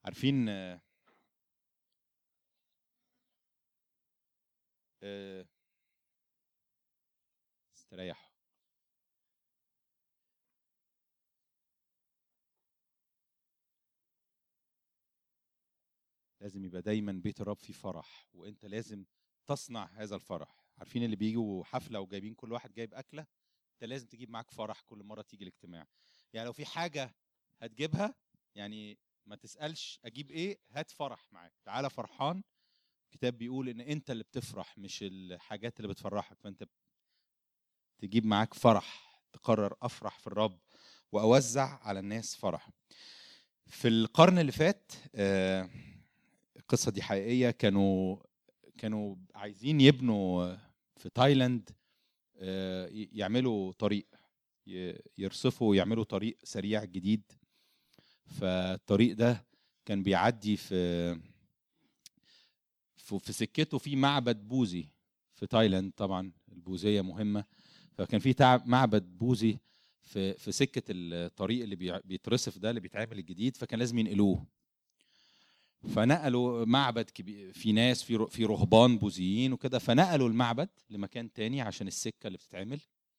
عارفين آه، آه، استريحوا لازم يبقى دايما بيت الرب فيه فرح وانت لازم تصنع هذا الفرح عارفين اللي بيجوا حفله وجايبين كل واحد جايب اكله انت لازم تجيب معاك فرح كل مره تيجي الاجتماع يعني لو في حاجه هتجيبها يعني ما تسالش اجيب ايه هات فرح معاك تعالى فرحان الكتاب بيقول ان انت اللي بتفرح مش الحاجات اللي بتفرحك فانت تجيب معاك فرح تقرر افرح في الرب واوزع على الناس فرح في القرن اللي فات آه، القصه دي حقيقيه كانوا كانوا عايزين يبنوا في تايلاند آه، ي- يعملوا طريق ي- يرصفوا ويعملوا طريق سريع جديد فالطريق ده كان بيعدي في في في سكته في معبد بوذي في تايلاند طبعا البوذيه مهمه فكان في تع- معبد بوذي في في سكه الطريق اللي بيع- بيترصف ده اللي بيتعمل الجديد فكان لازم ينقلوه فنقلوا معبد كبير في ناس في ر- في رهبان بوذيين وكده فنقلوا المعبد لمكان تاني عشان السكه اللي بتتعمل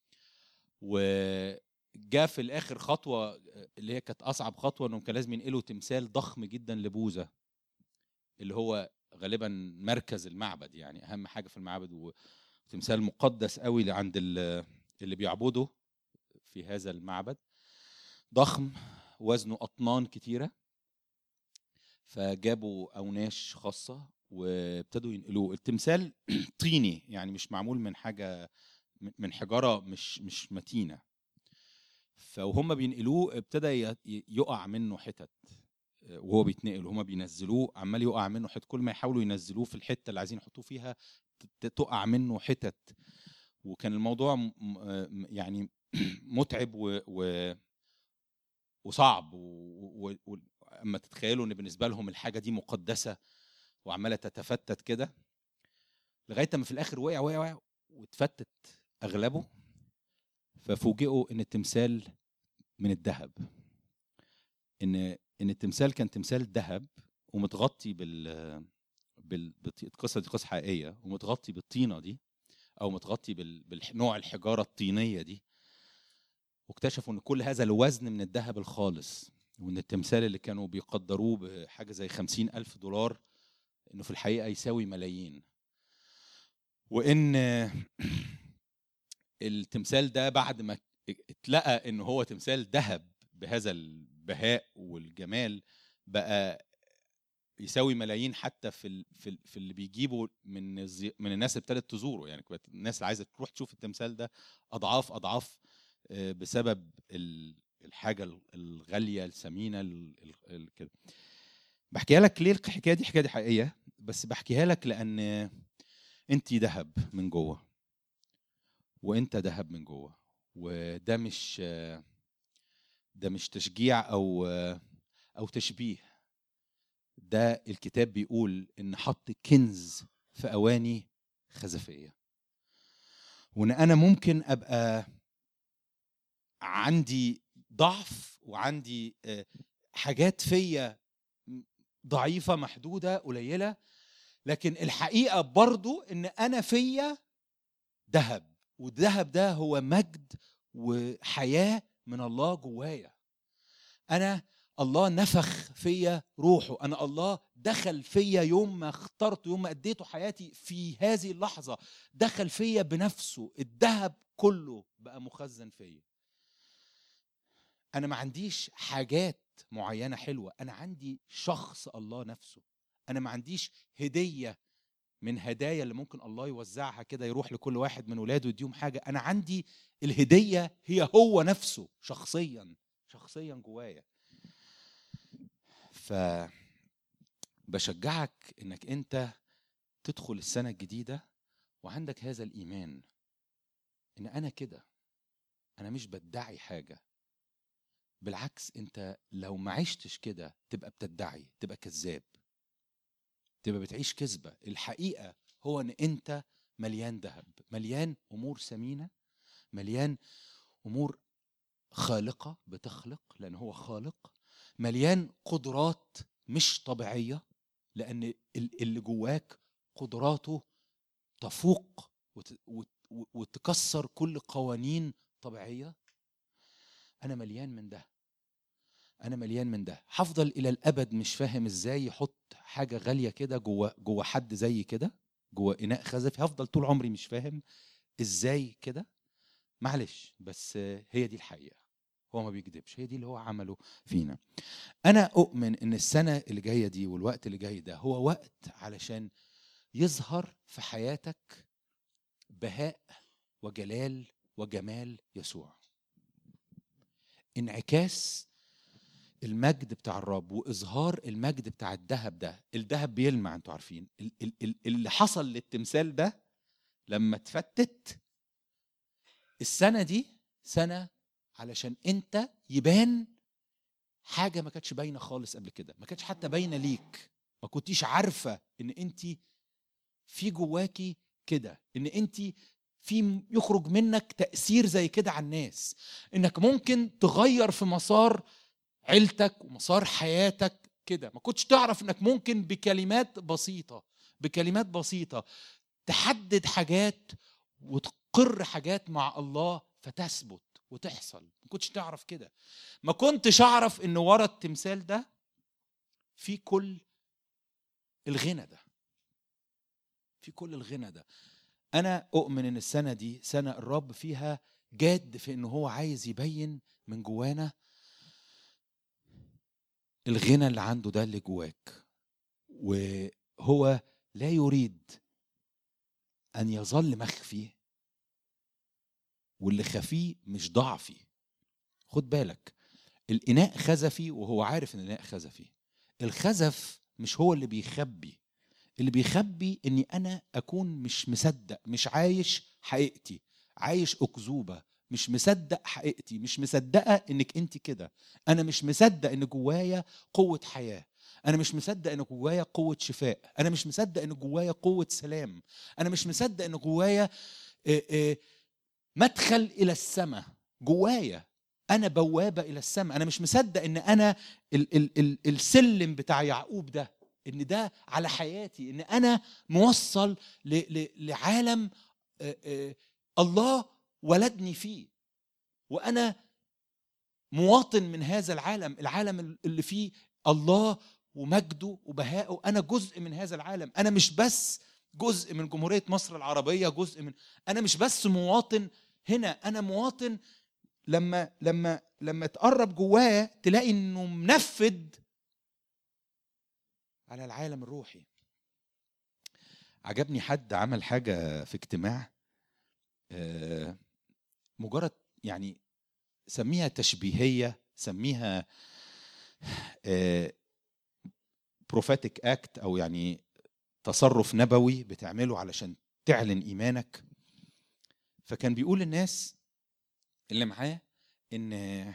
وجاء في الاخر خطوه اللي هي كانت اصعب خطوه انهم كان لازم ينقلوا تمثال ضخم جدا لبوذا اللي هو غالبا مركز المعبد يعني اهم حاجه في المعبد وتمثال مقدس قوي عند ال- اللي بيعبدوا في هذا المعبد ضخم وزنه اطنان كتيره فجابوا اوناش خاصه وابتدوا ينقلوه التمثال طيني يعني مش معمول من حاجه من حجاره مش مش متينه فوهم بينقلوه ابتدى ي- ي- يقع منه حتت وهو بيتنقل وهما بينزلوه عمال يقع منه حتت كل ما يحاولوا ينزلوه في الحته اللي عايزين يحطوه فيها ت- تقع منه حتت وكان الموضوع م- م- يعني متعب و, و وصعب و- و- و- اما تتخيلوا ان بالنسبه لهم الحاجه دي مقدسه وعماله تتفتت كده لغايه ما في الاخر وقع وقع وقع واتفتت اغلبه ففوجئوا ان التمثال من الذهب ان ان التمثال كان تمثال ذهب ومتغطي بال بال بالط- القصه دي قصه حقيقيه ومتغطي بالطينه دي او متغطي بال... بالنوع الحجاره الطينيه دي واكتشفوا ان كل هذا الوزن من الذهب الخالص وان التمثال اللي كانوا بيقدروه بحاجه زي خمسين ألف دولار انه في الحقيقه يساوي ملايين وان التمثال ده بعد ما اتلقى ان هو تمثال ذهب بهذا البهاء والجمال بقى يساوي ملايين حتى في ال- في ال- في اللي بيجيبوا من الزي- من الناس اللي ابتدت تزوره يعني كانت الناس اللي عايزه تروح تشوف التمثال ده اضعاف اضعاف آه، بسبب ال- الحاجه ال- الغاليه الثمينه ال- ال- ال- كده بحكيها لك ليه الحكايه دي حكايه دي حقيقيه بس بحكيها لك لان انت ذهب من جوه وانت ذهب من جوه وده مش ده مش تشجيع او او تشبيه ده الكتاب بيقول ان حط كنز في اواني خزفيه وان انا ممكن ابقى عندي ضعف وعندي آه، حاجات فيا ضعيفه محدوده قليله لكن الحقيقه برضو ان انا فيا ذهب والذهب ده هو مجد وحياه من الله جوايا انا الله نفخ فيا روحه انا الله دخل فيا يوم ما اخترت يوم ما اديته حياتي في هذه اللحظه دخل فيا بنفسه الذهب كله بقى مخزن فيا انا ما عنديش حاجات معينه حلوه انا عندي شخص الله نفسه انا ما عنديش هديه من هدايا اللي ممكن الله يوزعها كده يروح لكل واحد من ولاده يديهم حاجه انا عندي الهديه هي هو نفسه شخصيا شخصيا جوايا ف بشجعك انك انت تدخل السنه الجديده وعندك هذا الايمان ان انا كده انا مش بدعي حاجه بالعكس انت لو ما عشتش كده تبقى بتدعي تبقى كذاب تبقى بتعيش كذبه الحقيقه هو ان انت مليان ذهب مليان امور ثمينه مليان امور خالقه بتخلق لان هو خالق مليان قدرات مش طبيعيه لان اللي جواك قدراته تفوق وتكسر كل قوانين طبيعيه انا مليان من ده انا مليان من ده هفضل الى الابد مش فاهم ازاي يحط حاجه غاليه كده جوه جوه حد زي كده جوه اناء خزفي هفضل طول عمري مش فاهم ازاي كده معلش بس هي دي الحقيقه هو ما بيكذبش هي دي اللي هو عمله فينا انا اؤمن ان السنه اللي جايه دي والوقت اللي جاي ده هو وقت علشان يظهر في حياتك بهاء وجلال وجمال يسوع انعكاس المجد بتاع الرب واظهار المجد بتاع الذهب ده الذهب بيلمع انتوا عارفين اللي حصل للتمثال ده لما اتفتت السنه دي سنه علشان انت يبان حاجه ما كانتش باينه خالص قبل كده ما كانتش حتى باينه ليك ما كنتيش عارفه ان انت في جواكي كده ان انت في يخرج منك تاثير زي كده على الناس انك ممكن تغير في مسار عيلتك ومسار حياتك كده ما كنتش تعرف انك ممكن بكلمات بسيطه بكلمات بسيطه تحدد حاجات وتقر حاجات مع الله فتثبت وتحصل ما كنتش تعرف كده ما كنتش اعرف ان ورا التمثال ده في كل الغنى ده في كل الغنى ده انا اؤمن ان السنه دي سنه الرب فيها جاد في ان هو عايز يبين من جوانا الغنى اللي عنده ده اللي جواك وهو لا يريد ان يظل مخفي واللي خفيه مش ضعفي خد بالك الاناء خزفي وهو عارف ان الاناء خزفي الخزف مش هو اللي بيخبي اللي بيخبي اني انا اكون مش مصدق مش عايش حقيقتي عايش اكذوبه مش مصدق حقيقتي مش مصدقه انك انت كده انا مش مصدق ان جوايا قوه حياه انا مش مصدق ان جوايا قوه شفاء انا مش مصدق ان جوايا قوه سلام انا مش مصدق ان جوايا مدخل الى السماء جوايا انا بوابه الى السماء انا مش مصدق ان انا ال ال ال السلم بتاع يعقوب ده ان ده على حياتي ان انا موصل لعالم الله ولدني فيه وانا مواطن من هذا العالم العالم اللي فيه الله ومجده وبهائه انا جزء من هذا العالم انا مش بس جزء من جمهوريه مصر العربيه جزء من انا مش بس مواطن هنا انا مواطن لما لما لما تقرب جوايا تلاقي انه منفذ على العالم الروحي عجبني حد عمل حاجه في اجتماع آه، مجرد يعني سميها تشبيهيه سميها بروفاتيك آه، اكت او يعني تصرف نبوي بتعمله علشان تعلن ايمانك فكان بيقول للناس اللي معاه ان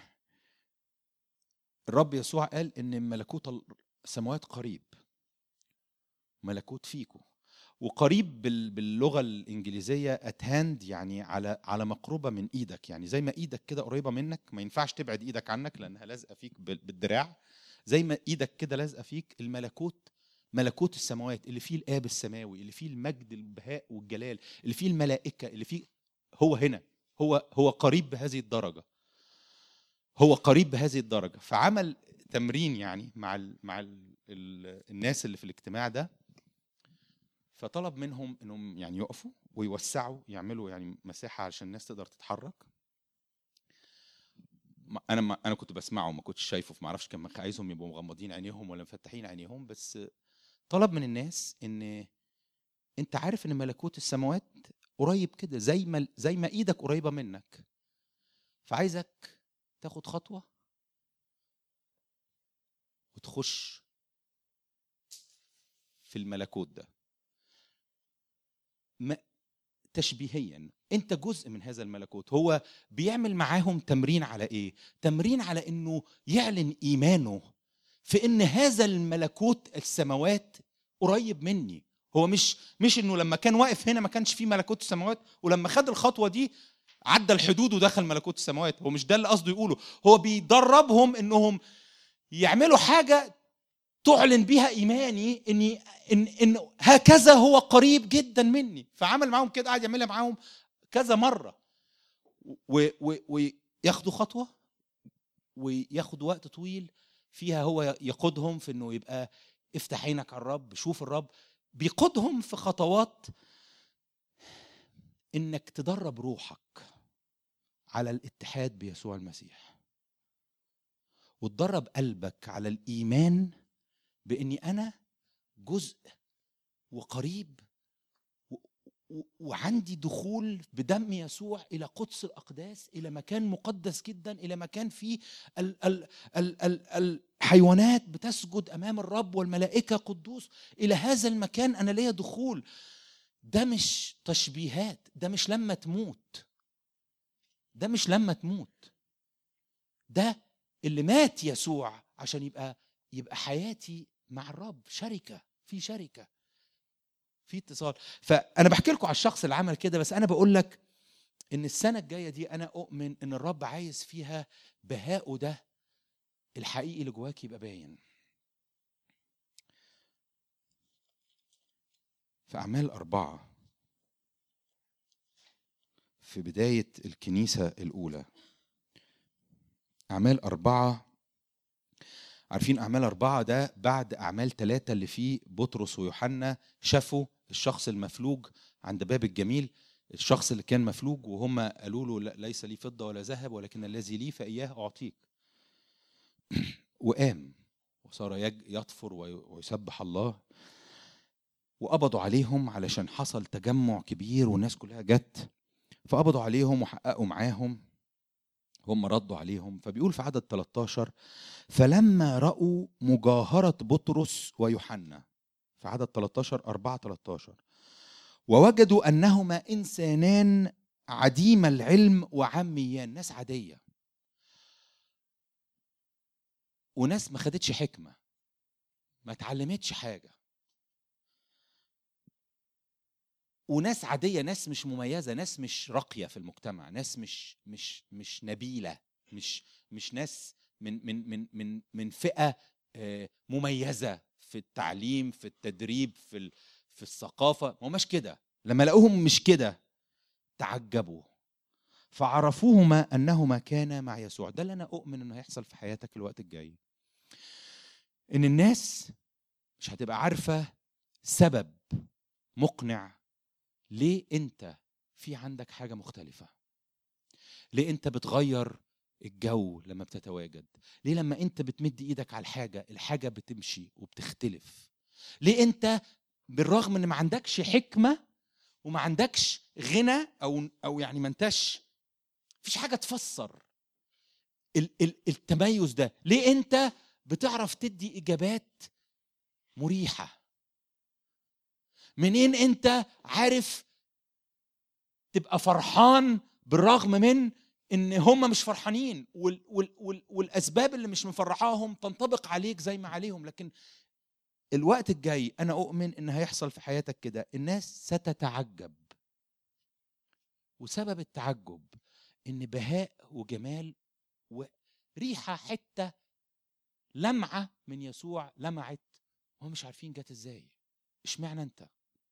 الرب يسوع قال ان ملكوت السماوات قريب ملكوت فيكم وقريب باللغه الانجليزيه اتهاند يعني على على مقربه من ايدك يعني زي ما ايدك كده قريبه منك ما ينفعش تبعد ايدك عنك لانها لازقه فيك بالدراع زي ما ايدك كده لازقه فيك الملكوت ملكوت السماوات اللي فيه الاب السماوي اللي فيه المجد البهاء والجلال اللي فيه الملائكه اللي فيه هو هنا هو هو قريب بهذه الدرجه هو قريب بهذه الدرجه فعمل تمرين يعني مع ال مع ال الناس اللي في الاجتماع ده فطلب منهم انهم يعني يقفوا ويوسعوا يعملوا يعني مساحه علشان الناس تقدر تتحرك انا ما انا كنت بسمعه ما كنتش شايفه فما اعرفش كان عايزهم يبقوا مغمضين عينيهم ولا مفتحين عينيهم بس طلب من الناس ان انت عارف ان ملكوت السماوات قريب كده زي ما زي ما ايدك قريبه منك فعايزك تاخد خطوه وتخش في الملكوت ده تشبيهيا انت جزء من هذا الملكوت هو بيعمل معاهم تمرين على ايه تمرين على انه يعلن ايمانه في ان هذا الملكوت السماوات قريب مني هو مش مش انه لما كان واقف هنا ما كانش فيه ملكوت السماوات ولما خد الخطوه دي عدى الحدود ودخل ملكوت السماوات هو مش ده اللي قصده يقوله هو بيدربهم انهم يعملوا حاجه تعلن بها ايماني اني ان ان هكذا هو قريب جدا مني فعمل معاهم كده قاعد يعملها معاهم كذا مره وياخدوا خطوه وياخد وقت طويل فيها هو يقودهم في انه يبقى افتح عينك على الرب شوف الرب بيقودهم في خطوات انك تدرب روحك على الاتحاد بيسوع المسيح وتدرب قلبك على الايمان باني انا جزء وقريب وعندي دخول بدم يسوع الى قدس الاقداس الى مكان مقدس جدا الى مكان فيه ال ال ال ال الحيوانات بتسجد امام الرب والملائكه قدوس الى هذا المكان انا ليا دخول ده مش تشبيهات ده مش لما تموت ده مش لما تموت ده اللي مات يسوع عشان يبقى يبقى حياتي مع الرب شركه في شركه في اتصال فانا بحكي لكم على الشخص اللي عمل كده بس انا بقول لك ان السنه الجايه دي انا اؤمن ان الرب عايز فيها بهاءه ده الحقيقي اللي جواك يبقى باين في أعمال أربعة في بداية الكنيسة الأولى أعمال أربعة عارفين أعمال أربعة ده بعد أعمال ثلاثة اللي فيه بطرس ويوحنا شافوا الشخص المفلوج عند باب الجميل الشخص اللي كان مفلوج وهم قالوا له ليس لي فضة ولا ذهب ولكن الذي لي فإياه أعطيك وقام وصار يطفر ويسبح الله وقبضوا عليهم علشان حصل تجمع كبير والناس كلها جت فقبضوا عليهم وحققوا معاهم هم ردوا عليهم فبيقول في عدد 13 فلما رأوا مجاهرة بطرس ويوحنا في عدد 13 4 13 ووجدوا أنهما إنسانان عديم العلم وعميان ناس عادية وناس ما خدتش حكمة ما اتعلمتش حاجة وناس عاديه ناس مش مميزه ناس مش راقيه في المجتمع ناس مش مش مش نبيله مش مش ناس من من من من من فئه آه، مميزه في التعليم في التدريب في في الثقافه ما مش كده لما لقوهم مش كده تعجبوا فعرفوهما انهما كانا مع يسوع ده اللي انا اؤمن انه هيحصل في حياتك الوقت الجاي ان الناس مش هتبقى عارفه سبب مقنع ليه انت في عندك حاجه مختلفه ليه انت بتغير الجو لما بتتواجد ليه لما انت بتمد ايدك على الحاجه الحاجه بتمشي وبتختلف ليه انت بالرغم ان ما عندكش حكمه وما عندكش غنى او او يعني ما انتش فيش حاجه تفسر التميز ده ليه انت بتعرف تدي اجابات مريحه منين انت عارف تبقى فرحان بالرغم من ان هم مش فرحانين وال وال وال والاسباب اللي مش مفرحاهم تنطبق عليك زي ما عليهم لكن الوقت الجاي انا اؤمن ان هيحصل في حياتك كده الناس ستتعجب وسبب التعجب ان بهاء وجمال وريحه حته لمعه من يسوع لمعت وهم مش عارفين جت ازاي اشمعنى انت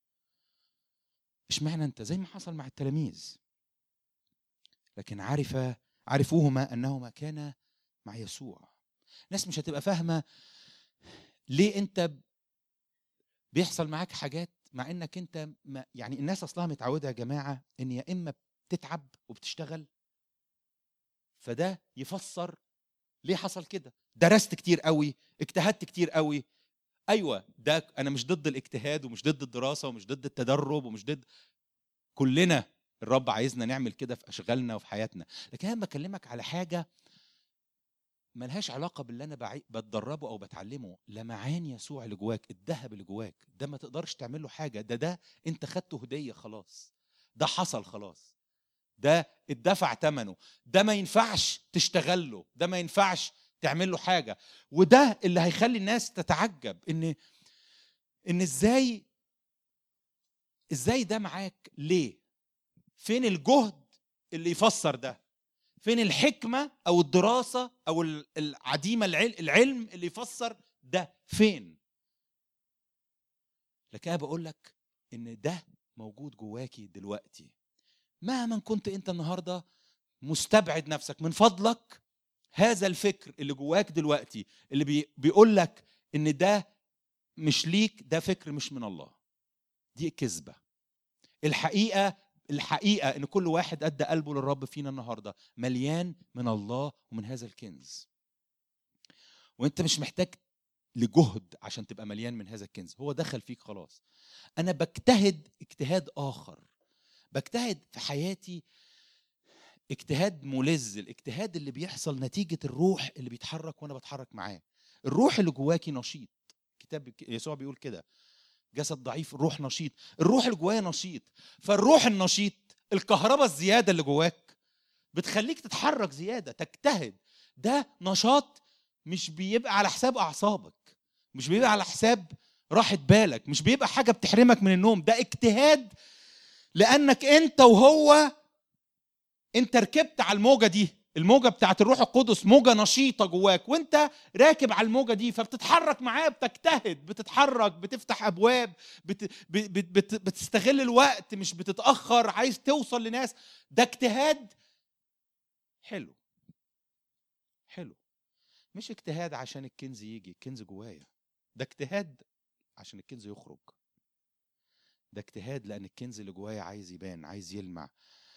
اشمعنى انت زي ما حصل مع التلاميذ لكن عرف عرفوهما انهما كانا مع يسوع ناس مش هتبقى فاهمه ليه انت بيحصل معاك حاجات مع انك انت ما يعني الناس اصلها متعوده يا جماعه ان يا اما بتتعب وبتشتغل فده يفسر ليه حصل كده درست كتير قوي اجتهدت كتير قوي ايوه ده انا مش ضد الاجتهاد ومش ضد الدراسه ومش ضد التدرب ومش ضد كلنا الرب عايزنا نعمل كده في اشغالنا وفي حياتنا لكن انا بكلمك على حاجه ملهاش علاقه باللي انا بعي... بتدربه او بتعلمه لمعان يسوع اللي جواك الذهب اللي جواك ده ما تقدرش تعمل له حاجه ده ده انت خدته هديه خلاص ده حصل خلاص ده اتدفع ثمنه ده ما ينفعش تشتغل له ده ما ينفعش تعمل له حاجه وده اللي هيخلي الناس تتعجب ان ان ازاي ازاي ده معاك ليه فين الجهد اللي يفسر ده فين الحكمه او الدراسه او العديمه العلم اللي يفسر ده فين لكن انا بقول لك ان ده موجود جواكي دلوقتي مهما كنت انت النهارده مستبعد نفسك من فضلك هذا الفكر اللي جواك دلوقتي اللي بي بيقول لك ان ده مش ليك ده فكر مش من الله دي كذبه الحقيقه الحقيقه ان كل واحد ادى قلبه للرب فينا النهارده مليان من الله ومن هذا الكنز وانت مش محتاج لجهد عشان تبقى مليان من هذا الكنز هو دخل فيك خلاص انا بجتهد اجتهاد اخر بجتهد في حياتي اجتهاد ملز الاجتهاد اللي بيحصل نتيجة الروح اللي بيتحرك وانا بتحرك معاه الروح اللي جواكي نشيط كتاب يسوع بيقول كده جسد ضعيف الروح نشيط الروح اللي جوايا نشيط فالروح النشيط الكهرباء الزيادة اللي جواك بتخليك تتحرك زيادة تجتهد ده نشاط مش بيبقى على حساب أعصابك مش بيبقى على حساب راحة بالك مش بيبقى حاجة بتحرمك من النوم ده اجتهاد لأنك أنت وهو أنت ركبت على الموجة دي الموجة بتاعت الروح القدس موجة نشيطة جواك وانت راكب على الموجة دي فبتتحرك معاه بتجتهد بتتحرك بتفتح أبواب بت بت بت بتستغل الوقت مش بتتأخر عايز توصل لناس ده اجتهاد حلو حلو مش اجتهاد عشان الكنز يجي الكنز جوايا ده اجتهاد عشان الكنز يخرج ده اجتهاد لأن الكنز اللي جوايا عايز يبان عايز يلمع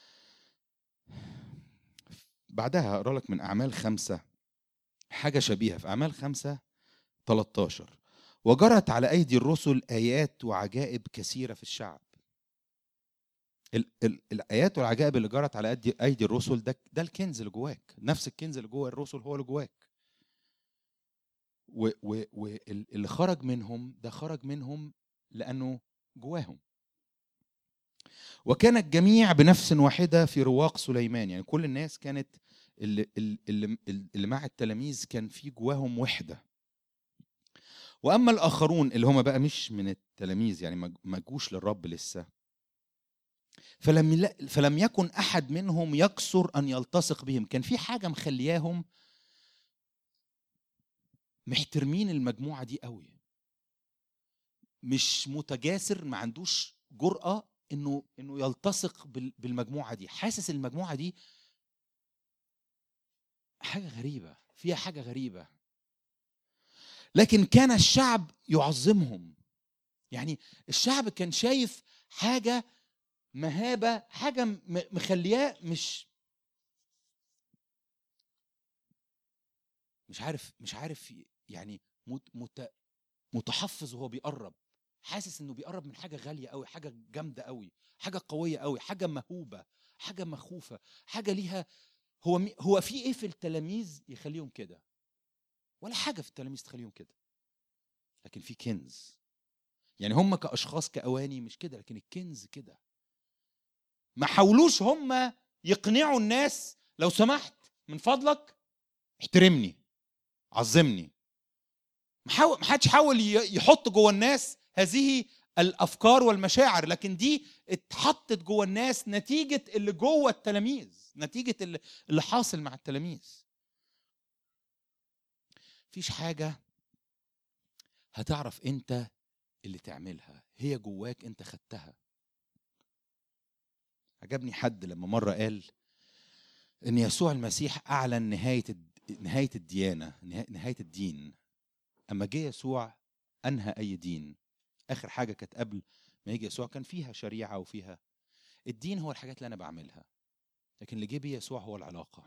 بعدها هقرا لك من أعمال خمسة حاجة شبيهة في أعمال خمسة 13 وجرت على أيدي الرسل آيات وعجائب كثيرة في الشعب ال ال الآيات والعجائب اللي جرت على أيدي, أيدي الرسل ده ده الكنز اللي جواك نفس الكنز اللي جوه الرسل هو اللي جواك واللي خرج منهم ده خرج منهم لأنه جواهم وكان الجميع بنفس واحدة في رواق سليمان يعني كل الناس كانت اللي, اللي, اللي مع التلاميذ كان في جواهم وحدة وأما الآخرون اللي هم بقى مش من التلاميذ يعني ما جوش للرب لسه فلم فلم يكن أحد منهم يكسر أن يلتصق بهم كان في حاجة مخلياهم محترمين المجموعة دي قوي مش متجاسر ما عندوش جرأة انه انه يلتصق بالمجموعه دي حاسس المجموعه دي حاجه غريبه فيها حاجه غريبه لكن كان الشعب يعظمهم يعني الشعب كان شايف حاجه مهابه حاجه مخلياه مش مش عارف مش عارف يعني متحفظ وهو بيقرب حاسس انه بيقرب من حاجه غاليه قوي حاجه جامده قوي حاجه قويه قوي حاجه مهوبه حاجه مخوفه حاجه ليها هو مي هو في ايه في التلاميذ يخليهم كده ولا حاجه في التلاميذ تخليهم كده لكن في كنز يعني هم كاشخاص كاواني مش كده لكن الكنز كده ما حاولوش هم يقنعوا الناس لو سمحت من فضلك احترمني عظمني ما حدش حاول يحط جوه الناس هذه الافكار والمشاعر لكن دي اتحطت جوه الناس نتيجه اللي جوه التلاميذ نتيجه اللي حاصل مع التلاميذ مفيش حاجه هتعرف انت اللي تعملها هي جواك انت خدتها عجبني حد لما مره قال ان يسوع المسيح اعلن نهايه نهايه الديانه نهايه الدين اما جه يسوع انهى اي دين اخر حاجه كانت قبل ما يجي يسوع كان فيها شريعه وفيها الدين هو الحاجات اللي انا بعملها لكن اللي جه بيه يسوع هو العلاقه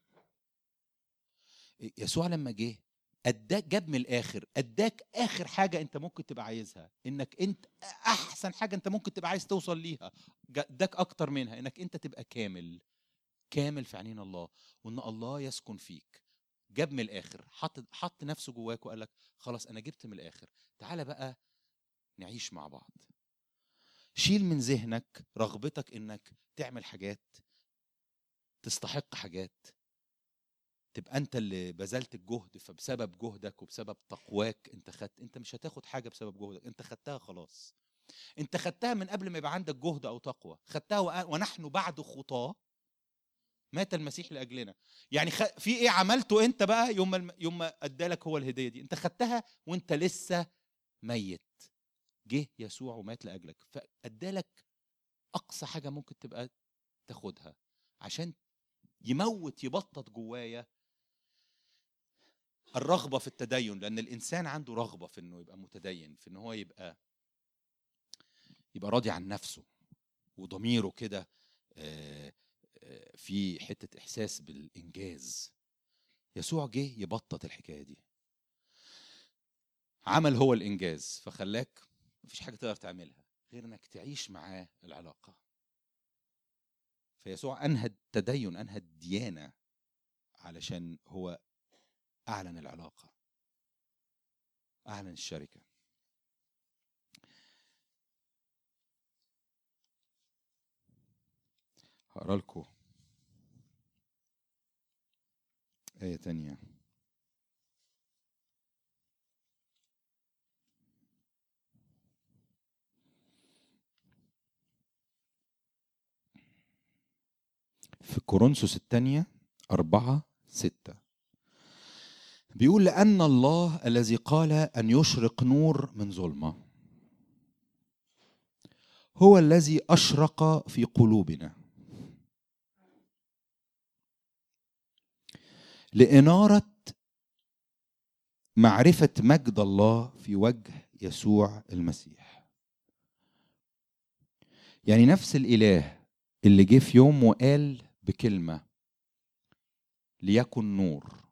يسوع لما جه اداك جاب من الاخر اداك اخر حاجه انت ممكن تبقى عايزها انك انت احسن حاجه انت ممكن تبقى عايز توصل ليها اداك اكتر منها انك انت تبقى كامل كامل في عينين الله وان الله يسكن فيك جاب من الاخر حط حط نفسه جواك وقال لك خلاص انا جبت من الاخر تعالى بقى نعيش مع بعض شيل من ذهنك رغبتك انك تعمل حاجات تستحق حاجات تبقى انت اللي بذلت الجهد فبسبب جهدك وبسبب تقواك انت خدت انت مش هتاخد حاجه بسبب جهدك انت خدتها خلاص انت خدتها من قبل ما يبقى عندك جهد او تقوى خدتها ونحن بعد خطاه مات المسيح لاجلنا يعني خ... في ايه عملته انت بقى يوم ما يوم ما ادالك هو الهديه دي انت خدتها وانت لسه ميت جه يسوع ومات لاجلك فادالك اقصى حاجه ممكن تبقى تاخدها عشان يموت يبطط جوايا الرغبه في التدين لان الانسان عنده رغبه في انه يبقى متدين في ان هو يبقى يبقى راضي عن نفسه وضميره كده آه، آه، في حته احساس بالانجاز يسوع جه يبطط الحكايه دي عمل هو الانجاز فخلاك مفيش حاجه تقدر تعملها غير انك تعيش معاه العلاقه فيسوع انهى التدين انهى الديانه علشان هو اعلن العلاقه اعلن الشركه هقرا لكم آية تانية في كورنثوس الثانية أربعة ستة بيقول لأن الله الذي قال أن يشرق نور من ظلمة هو الذي أشرق في قلوبنا لإنارة معرفة مجد الله في وجه يسوع المسيح يعني نفس الإله اللي جه في يوم وقال بكلمة ليكن نور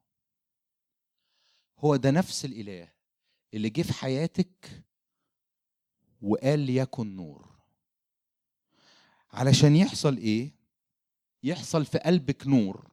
هو ده نفس الإله اللي جه في حياتك وقال ليكن نور علشان يحصل ايه يحصل في قلبك نور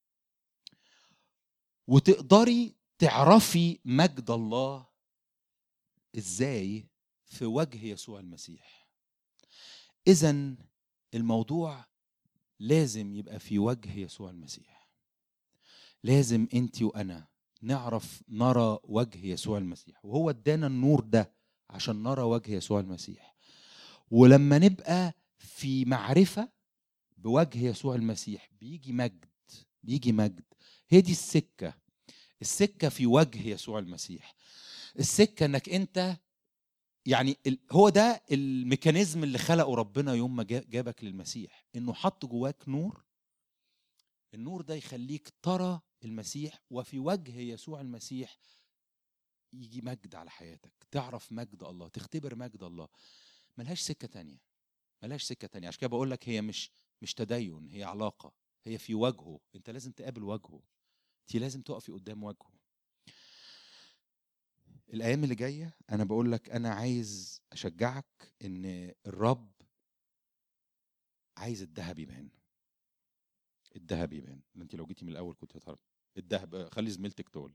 وتقدري تعرفي مجد الله ازاي في وجه يسوع المسيح اذا الموضوع لازم يبقى في وجه يسوع المسيح لازم انت وانا نعرف نرى وجه يسوع المسيح وهو ادانا النور ده عشان نرى وجه يسوع المسيح ولما نبقى في معرفة بوجه يسوع المسيح بيجي مجد بيجي مجد هي دي السكة السكة في وجه يسوع المسيح السكة انك انت يعني هو ده الميكانيزم اللي خلقه ربنا يوم ما جابك للمسيح انه حط جواك نور النور ده يخليك ترى المسيح وفي وجه يسوع المسيح يجي مجد على حياتك تعرف مجد الله تختبر مجد الله ملهاش سكة تانية ملهاش سكة تانية عشان كده بقول لك هي مش مش تدين هي علاقة هي في وجهه انت لازم تقابل وجهه انت لازم تقفي قدام وجهه الايام اللي جايه انا بقول لك انا عايز اشجعك ان الرب عايز الذهب يبان الذهب يبان انت لو جيتي من الاول كنت هتعرف الذهب خلي زميلتك تقول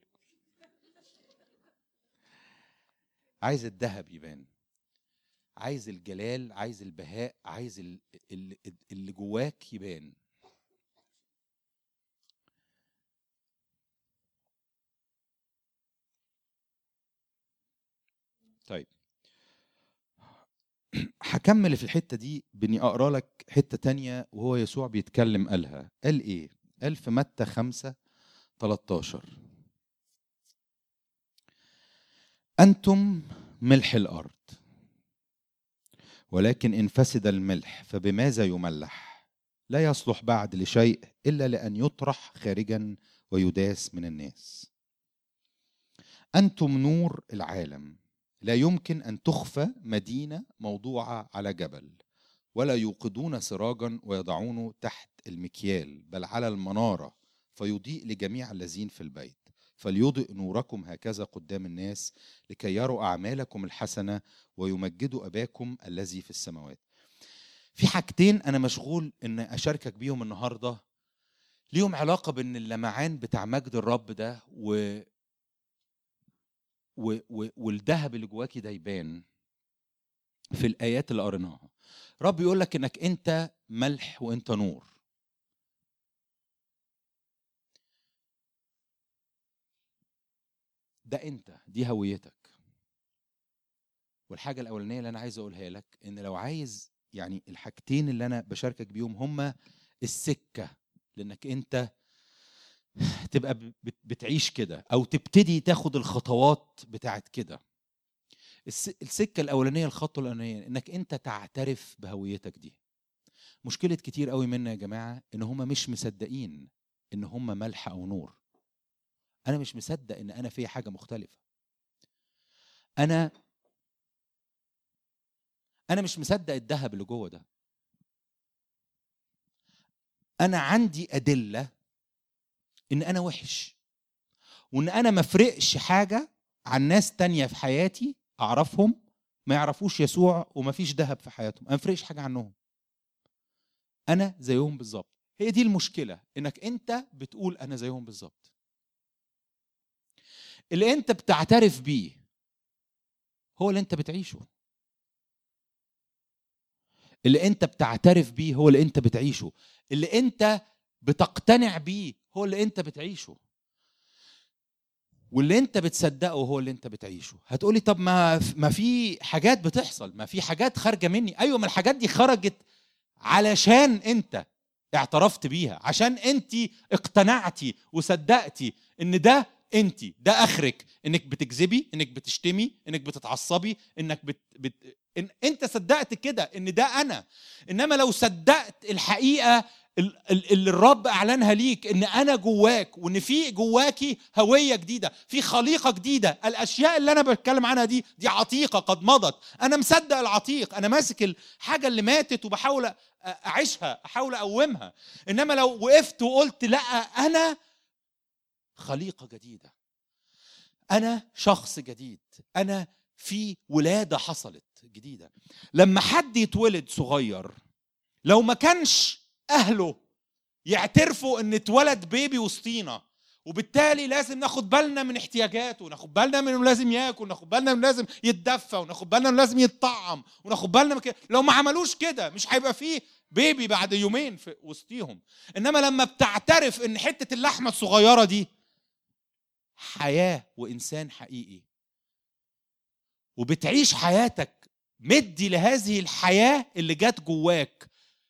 عايز الذهب يبان عايز الجلال عايز البهاء عايز اللي جواك يبان طيب هكمل في الحته دي باني اقرا لك حته تانية وهو يسوع بيتكلم قالها قال ايه قال في متى خمسة 13 انتم ملح الارض ولكن ان فسد الملح فبماذا يملح لا يصلح بعد لشيء الا لان يطرح خارجا ويداس من الناس انتم نور العالم لا يمكن ان تخفى مدينه موضوعه على جبل ولا يوقدون سراجا ويضعونه تحت المكيال بل على المناره فيضيء لجميع الذين في البيت فليضئ نوركم هكذا قدام الناس لكي يروا اعمالكم الحسنه ويمجدوا اباكم الذي في السماوات في حاجتين انا مشغول ان اشاركك بيهم النهارده ليهم علاقه بان اللمعان بتاع مجد الرب ده و و... و... والذهب اللي جواكي ده يبان في الايات اللي قريناها رب يقول لك انك انت ملح وانت نور ده انت دي هويتك والحاجه الاولانيه اللي انا عايز اقولها لك ان لو عايز يعني الحاجتين اللي انا بشاركك بيهم هما السكه لانك انت تبقى بت- بتعيش كده او تبتدي تاخد الخطوات بتاعت كده الس- السكه الاولانيه الخطوه الاولانيه انك انت تعترف بهويتك دي مشكله كتير قوي منا يا جماعه ان هم مش مصدقين ان هم ملح او نور انا مش مصدق ان انا في حاجه مختلفه انا انا مش مصدق الذهب اللي جوه ده انا عندي ادله ان انا وحش وان انا ما فرقش حاجه عن ناس تانية في حياتي اعرفهم ما يعرفوش يسوع وما فيش ذهب في حياتهم انا ما فرقش حاجه عنهم انا زيهم بالظبط هي دي المشكله انك انت بتقول انا زيهم بالظبط اللي انت بتعترف بيه هو اللي انت بتعيشه اللي انت بتعترف بيه هو اللي انت بتعيشه اللي انت بتقتنع بيه هو اللي انت بتعيشه واللي انت بتصدقه هو اللي انت بتعيشه هتقولي طب ما ما في حاجات بتحصل ما في حاجات خارجه مني ايوه ما الحاجات دي خرجت علشان انت اعترفت بيها عشان انت اقتنعتي وصدقتي ان ده انت ده اخرك انك بتكذبي انك بتشتمي انك بتتعصبي انك بت... بت... إن... انت صدقت كده ان ده انا انما لو صدقت الحقيقه ال- ال- اللي الرب اعلنها ليك ان انا جواك وان في جواكي هويه جديده في خليقه جديده الاشياء اللي انا بتكلم عنها دي دي عتيقه قد مضت انا مصدق العتيق انا ماسك الحاجه اللي ماتت وبحاول أ- اعيشها احاول اقومها انما لو وقفت وقلت لا انا خليقه جديده انا شخص جديد انا في ولاده حصلت جديده لما حد يتولد صغير لو ما كانش اهله يعترفوا ان اتولد بيبي وسطينا وبالتالي لازم ناخد بالنا من احتياجاته وناخد بالنا من انه لازم ياكل وناخد بالنا انه لازم يتدفى وناخد بالنا انه لازم يتطعم وناخد بالنا من كده لو ما عملوش كده مش هيبقى فيه بيبي بعد يومين في وسطيهم انما لما بتعترف ان حته اللحمه الصغيره دي حياه وانسان حقيقي وبتعيش حياتك مدي لهذه الحياه اللي جت جواك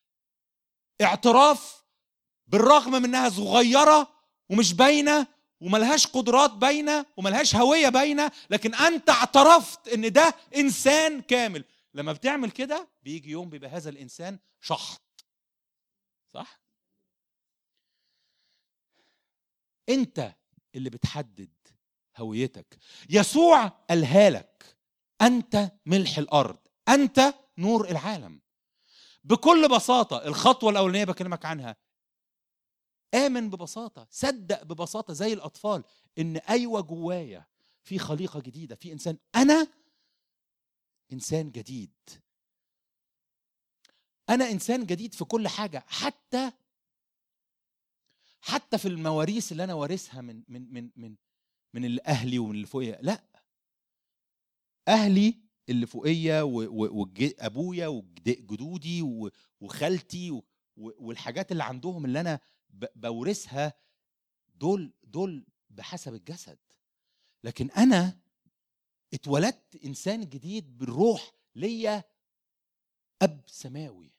اعتراف بالرغم من انها صغيره ومش باينه وملهاش قدرات باينه وملهاش هويه باينه لكن انت اعترفت ان ده انسان كامل لما بتعمل كده بيجي يوم بيبقى هذا الانسان شحط صح انت اللي بتحدد هويتك يسوع قالها لك انت ملح الارض انت نور العالم بكل بساطه الخطوه الاولانيه بكلمك عنها امن ببساطه صدق ببساطه زي الاطفال ان ايوه جوايا في خليقه جديده في انسان انا انسان جديد انا انسان جديد في كل حاجه حتى حتى في المواريث اللي انا وارثها من من من من من اللي اهلي ومن اللي فوقيا لا اهلي اللي فوقيا وابويا وجدودي و- وخالتي و- و- والحاجات اللي عندهم اللي انا ب- بورثها دول دول بحسب الجسد لكن انا اتولدت انسان جديد بالروح ليا اب سماوي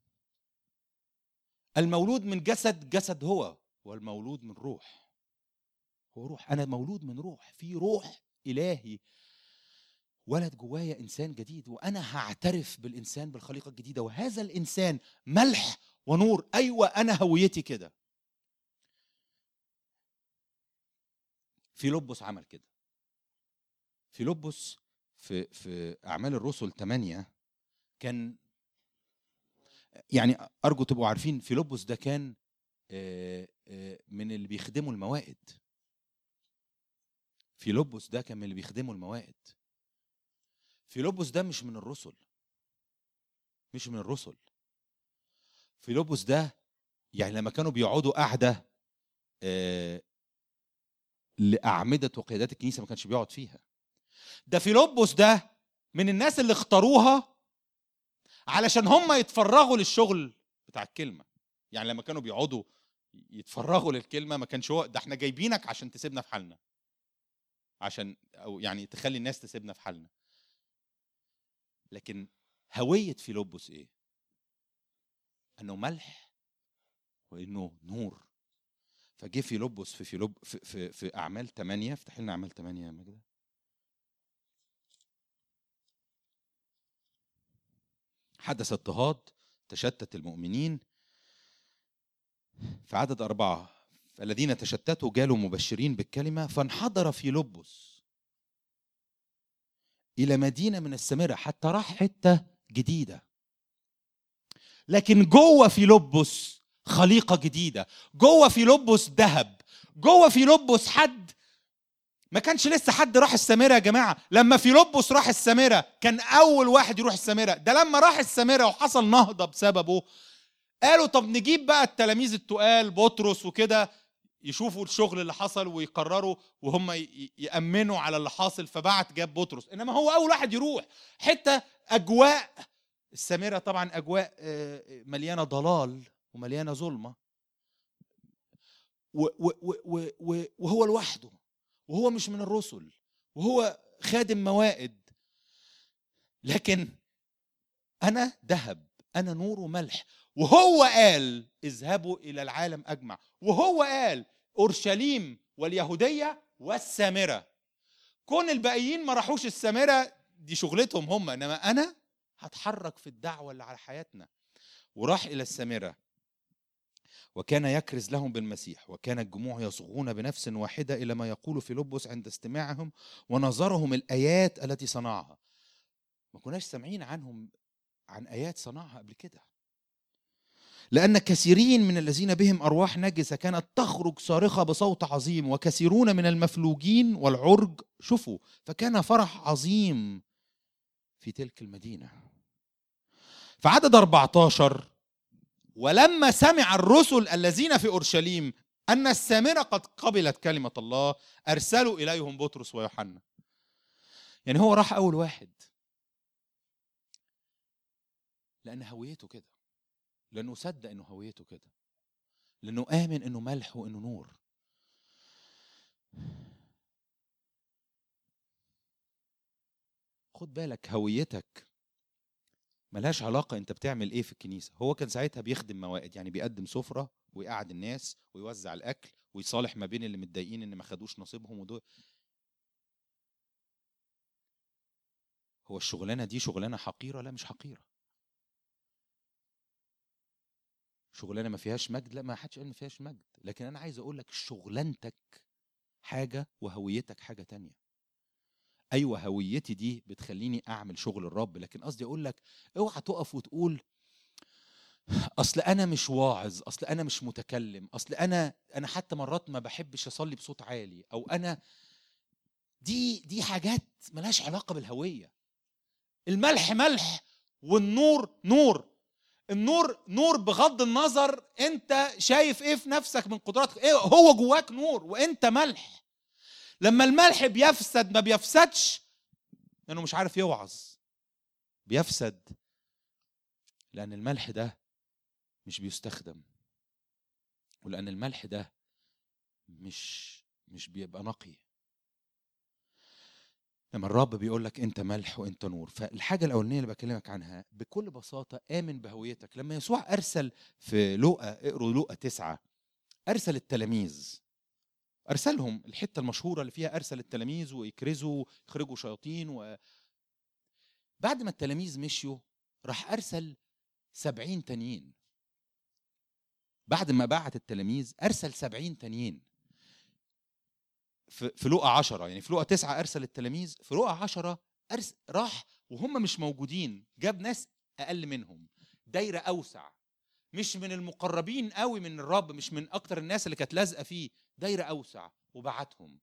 المولود من جسد جسد هو والمولود من روح هو روح انا مولود من روح في روح الهي ولد جوايا انسان جديد وانا هعترف بالانسان بالخليقه الجديده وهذا الانسان ملح ونور ايوه انا هويتي كده فيلبس عمل كده فيلبس في في اعمال الرسل 8 كان يعني ارجو تبقوا عارفين فيلبس ده كان آه، آه، من اللي بيخدموا الموائد فيلبس ده كان من اللي بيخدموا الموائد فيلبس ده مش من الرسل مش من الرسل فيلبس ده يعني لما كانوا بيقعدوا قعده آه، لأعمدة وقيادات الكنيسة ما كانش بيقعد فيها ده فيلبس ده من الناس اللي اختاروها علشان هم يتفرغوا للشغل بتاع الكلمة يعني لما كانوا بيقعدوا يتفرغوا للكلمة ما كانش هو ده احنا جايبينك عشان تسيبنا في حالنا عشان او يعني تخلي الناس تسيبنا في حالنا لكن هوية فيلبس ايه؟ انه ملح وانه نور فجه فيلبس في فيلب في, في, في اعمال 8 افتح لنا اعمال 8 يا مجد حدث اضطهاد تشتت المؤمنين في عدد أربعة فالذين تشتتوا جالوا مبشرين بالكلمة فانحدر فيلبس إلى مدينة من السامرة حتى راح حتة جديدة لكن جوه فيلبس خليقة جديدة جوه فيلبس ذهب جوه فيلبس حد ما كانش لسه حد راح السامرة يا جماعة لما فيلبس راح السامرة كان أول واحد يروح السامرة ده لما راح السامرة وحصل نهضة بسببه قالوا طب نجيب بقى التلاميذ التقال بطرس وكده يشوفوا الشغل اللي حصل ويقرروا وهم ي- يأمنوا على اللي حاصل فبعت جاب بطرس انما هو اول واحد يروح حته اجواء السامره طبعا اجواء آه، مليانه ضلال ومليانه ظلمه و- و- و- و- و- وهو لوحده وهو مش من الرسل وهو خادم موائد لكن انا ذهب انا نور وملح وهو قال اذهبوا الى العالم اجمع وهو قال اورشليم واليهوديه والسامره كون الباقيين ما راحوش السامره دي شغلتهم هم انما انا هتحرك في الدعوه اللي على حياتنا وراح الى السامره وكان يكرز لهم بالمسيح وكان الجموع يصغون بنفس واحده الى ما يقول فيلبس عند استماعهم ونظرهم الايات التي صنعها ما كناش سامعين عنهم عن ايات صنعها قبل كده لأن كثيرين من الذين بهم أرواح نجسة كانت تخرج صارخة بصوت عظيم وكثيرون من المفلوجين والعرج شوفوا فكان فرح عظيم في تلك المدينة في عدد 14 ولما سمع الرسل الذين في أورشليم أن السامرة قد قبلت كلمة الله أرسلوا إليهم بطرس ويوحنا يعني هو راح أول واحد لأن هويته كده لانه صدق انه هويته كده لانه امن انه ملح وانه نور خد بالك هويتك ملهاش علاقة انت بتعمل ايه في الكنيسة هو كان ساعتها بيخدم موائد يعني بيقدم سفرة ويقعد الناس ويوزع الاكل ويصالح ما بين اللي متضايقين ان ما خدوش نصيبهم ودول هو الشغلانة دي شغلانة حقيرة لا مش حقيرة شغلانه ما فيهاش مجد لا ما حدش قال ما فيهاش مجد لكن انا عايز اقول لك شغلانتك حاجه وهويتك حاجه تانية ايوه هويتي دي بتخليني اعمل شغل الرب لكن قصدي اقول لك اوعى تقف وتقول اصل انا مش واعظ اصل انا مش متكلم اصل انا انا حتى مرات ما بحبش اصلي بصوت عالي او انا دي دي حاجات ملهاش علاقه بالهويه الملح ملح والنور نور النور نور بغض النظر انت شايف ايه في نفسك من قدراتك ايه هو جواك نور وانت ملح لما الملح بيفسد ما بيفسدش لانه مش عارف يوعظ بيفسد لان الملح ده مش بيستخدم ولان الملح ده مش مش بيبقى نقي لما الرب بيقول لك انت ملح وانت نور فالحاجه الاولانيه اللي بكلمك عنها بكل بساطه امن بهويتك لما يسوع ارسل في لوقا اقروا لوقا تسعة ارسل التلاميذ ارسلهم الحته المشهوره اللي فيها ارسل التلاميذ ويكرزوا يخرجوا شياطين و بعد ما التلاميذ مشيوا راح ارسل سبعين تانيين بعد ما بعت التلاميذ ارسل سبعين تانيين في في لقا عشرة يعني في لقا تسعة أرسل التلاميذ في لقا عشرة أرس راح وهم مش موجودين جاب ناس أقل منهم دايرة أوسع مش من المقربين قوي من الرب مش من أكتر الناس اللي كانت لازقة فيه دايرة أوسع وبعتهم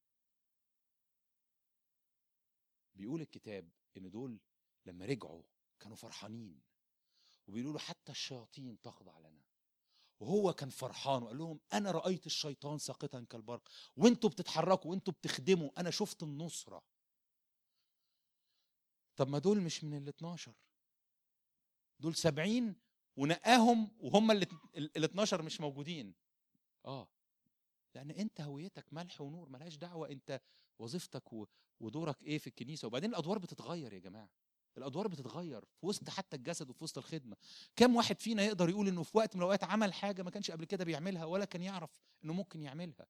بيقول الكتاب إن دول لما رجعوا كانوا فرحانين وبيقولوا له حتى الشياطين تخضع لنا وهو كان فرحان وقال لهم انا رايت الشيطان ساقطا كالبرق وانتوا بتتحركوا وانتوا بتخدموا انا شفت النصره طب ما دول مش من ال 12 دول 70 ونقاهم وهم ال ال 12 مش موجودين اه لان انت هويتك ملح ونور ملهاش دعوه انت وظيفتك و- ودورك ايه في الكنيسه وبعدين الادوار بتتغير يا جماعه الادوار بتتغير في وسط حتى الجسد وفي وسط الخدمه كم واحد فينا يقدر يقول انه في وقت من الاوقات عمل حاجه ما كانش قبل كده بيعملها ولا كان يعرف انه ممكن يعملها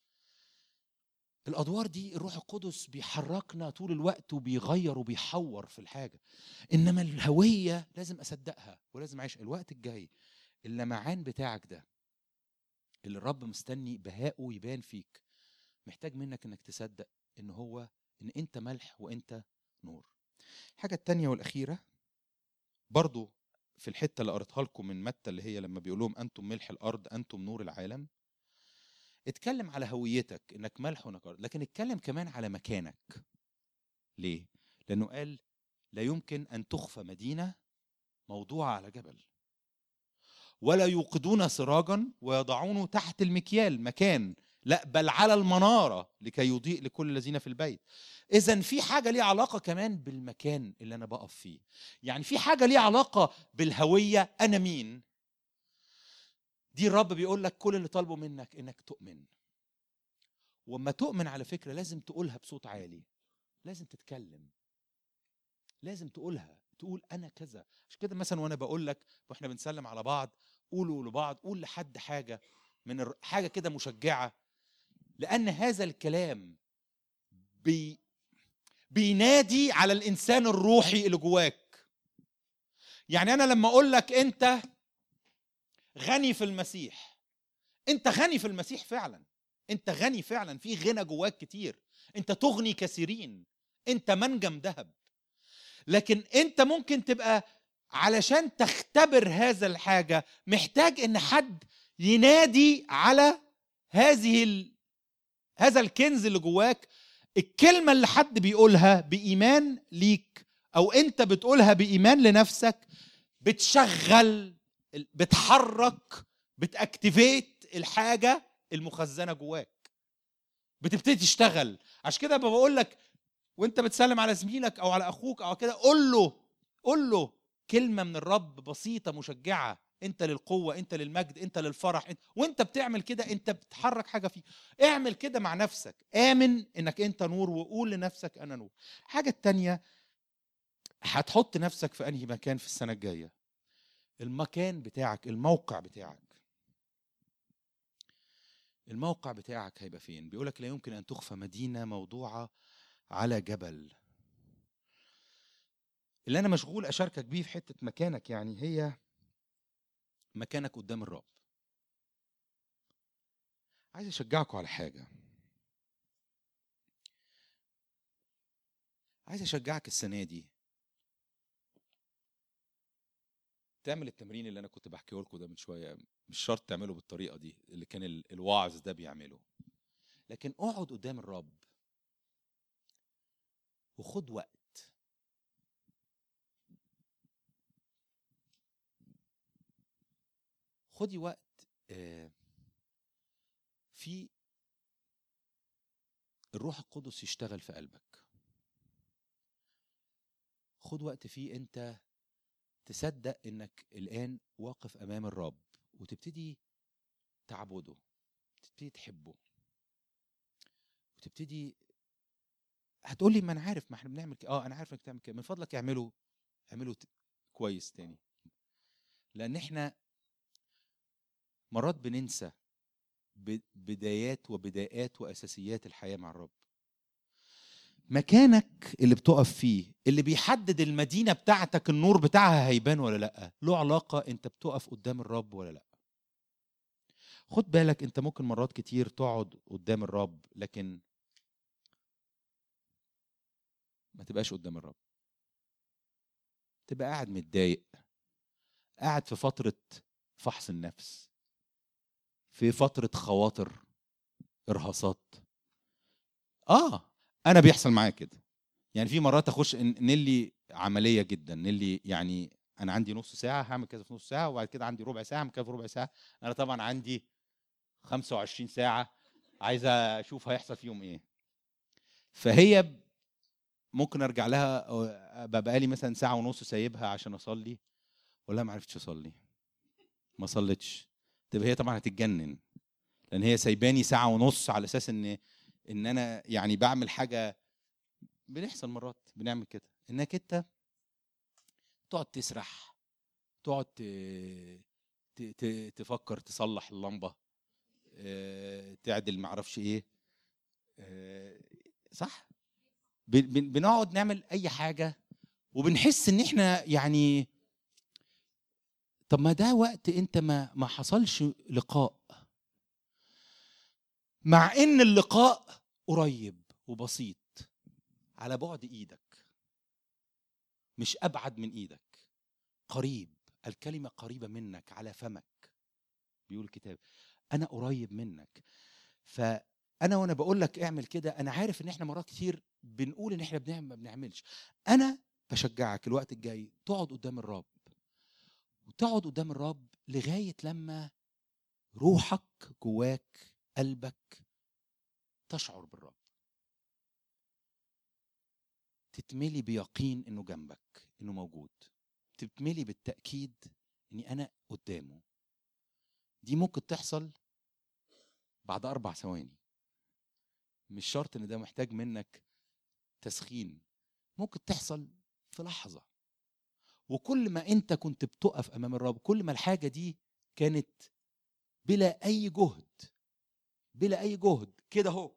الادوار دي الروح القدس بيحركنا طول الوقت وبيغير وبيحور في الحاجه انما الهويه لازم اصدقها ولازم اعيش الوقت الجاي اللمعان بتاعك ده اللي الرب مستني بهاءه يبان فيك محتاج منك انك تصدق ان هو ان انت ملح وانت نور الحاجة التانية والأخيرة برضو في الحتة اللي قريتها لكم من متى اللي هي لما بيقول لهم أنتم ملح الأرض أنتم نور العالم اتكلم على هويتك إنك ملح وإنك أرض لكن اتكلم كمان على مكانك ليه؟ لأنه قال لا يمكن أن تخفى مدينة موضوعة على جبل ولا يوقدون سراجا ويضعونه تحت المكيال مكان لا بل على المنارة لكي يضيء لكل الذين في البيت إذا في حاجة ليها علاقة كمان بالمكان اللي أنا بقف فيه يعني في حاجة ليها علاقة بالهوية أنا مين دي الرب بيقول لك كل اللي طالبه منك إنك تؤمن وما تؤمن على فكرة لازم تقولها بصوت عالي لازم تتكلم لازم تقولها تقول انا كذا عشان كده مثلا وانا بقول لك واحنا بنسلم على بعض قولوا لبعض قول لحد حاجه من الر... حاجه كده مشجعه لان هذا الكلام بي بينادي على الانسان الروحي اللي جواك يعني انا لما اقول لك انت غني في المسيح انت غني في المسيح فعلا انت غني فعلا في غنى جواك كتير انت تغني كثيرين انت منجم ذهب لكن انت ممكن تبقى علشان تختبر هذا الحاجة محتاج ان حد ينادي على هذه ال... هذا الكنز اللي جواك الكلمة اللي حد بيقولها بإيمان ليك أو أنت بتقولها بإيمان لنفسك بتشغل بتحرك بتأكتيفيت الحاجة المخزنة جواك بتبتدي تشتغل عشان كده بقول لك وانت بتسلم على زميلك او على اخوك او كده قول له قول له كلمه من الرب بسيطه مشجعه انت للقوه انت للمجد انت للفرح انت وانت بتعمل كده انت بتحرك حاجه فيه اعمل كده مع نفسك امن انك انت نور وقول لنفسك انا نور الحاجه التانية هتحط نفسك في انهي مكان في السنه الجايه المكان بتاعك الموقع بتاعك الموقع بتاعك هيبقى فين بيقولك لا يمكن ان تخفى مدينه موضوعه على جبل اللي انا مشغول اشاركك بيه في حته مكانك يعني هي مكانك قدام الرب عايز اشجعكم على حاجه عايز اشجعك السنه دي تعمل التمرين اللي انا كنت بحكيه لكم ده من شويه مش شرط تعمله بالطريقه دي اللي كان الواعظ ده بيعمله لكن اقعد قدام الرب وخد وقت خدي وقت في الروح القدس يشتغل في قلبك خد وقت فيه انت تصدق انك الان واقف امام الرب وتبتدي تعبده تبتدي تحبه وتبتدي هتقول لي ما انا عارف ما احنا بنعمل كده اه انا عارف انك تعمل كده من فضلك اعمله اعمله كويس تاني لان احنا مرات بننسى بدايات وبدايات واساسيات الحياه مع الرب مكانك اللي بتقف فيه اللي بيحدد المدينه بتاعتك النور بتاعها هيبان ولا لا له علاقه انت بتقف قدام الرب ولا لا خد بالك انت ممكن مرات كتير تقعد قدام الرب لكن ما تبقاش قدام الرب تبقى قاعد متضايق قاعد في فترة فحص النفس في فترة خواطر إرهاصات آه أنا بيحصل معايا كده يعني في مرات أخش نيلي عملية جدا نيلي يعني أنا عندي نص ساعة هعمل كذا في نص ساعة وبعد كده عندي ربع ساعة هعمل كذا في ربع ساعة أنا طبعا عندي 25 ساعة عايز أشوف هيحصل فيهم إيه فهي ممكن ارجع لها بقى لي مثلا ساعه ونص سايبها عشان اصلي ولا ما عرفتش اصلي ما صليتش تبقى هي طبعا هتتجنن لان هي سايباني ساعه ونص على اساس ان ان انا يعني بعمل حاجه بنحصل مرات بنعمل كده انك انت تقعد تسرح تقعد تفكر تصلح اللمبه آه، تعدل معرفش ايه آه، صح بنقعد نعمل اي حاجه وبنحس ان احنا يعني طب ما ده وقت انت ما ما حصلش لقاء مع ان اللقاء قريب وبسيط على بعد ايدك مش ابعد من ايدك قريب الكلمه قريبه منك على فمك بيقول الكتاب انا قريب منك فانا وانا بقول لك اعمل كده انا عارف ان احنا مرات كتير بنقول ان احنا بنعمل ما بنعملش انا بشجعك الوقت الجاي تقعد قدام الرب وتقعد قدام الرب لغايه لما روحك جواك قلبك تشعر بالرب تتملي بيقين انه جنبك انه موجود تتملي بالتاكيد اني انا قدامه دي ممكن تحصل بعد اربع ثواني مش شرط ان ده محتاج منك تسخين ممكن تحصل في لحظه وكل ما انت كنت بتقف امام الرب كل ما الحاجه دي كانت بلا اي جهد بلا اي جهد كده اهو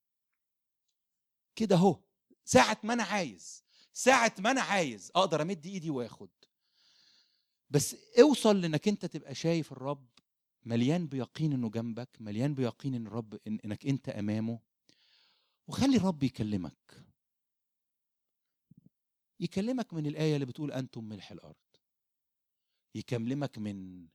كده اهو ساعة ما انا عايز ساعة ما انا عايز اقدر امد ايدي واخد بس اوصل لانك انت تبقى شايف الرب مليان بيقين انه جنبك مليان بيقين ان الرب إن انك انت امامه وخلي الرب يكلمك يكلمك من الايه اللي بتقول انتم ملح الارض يكلمك من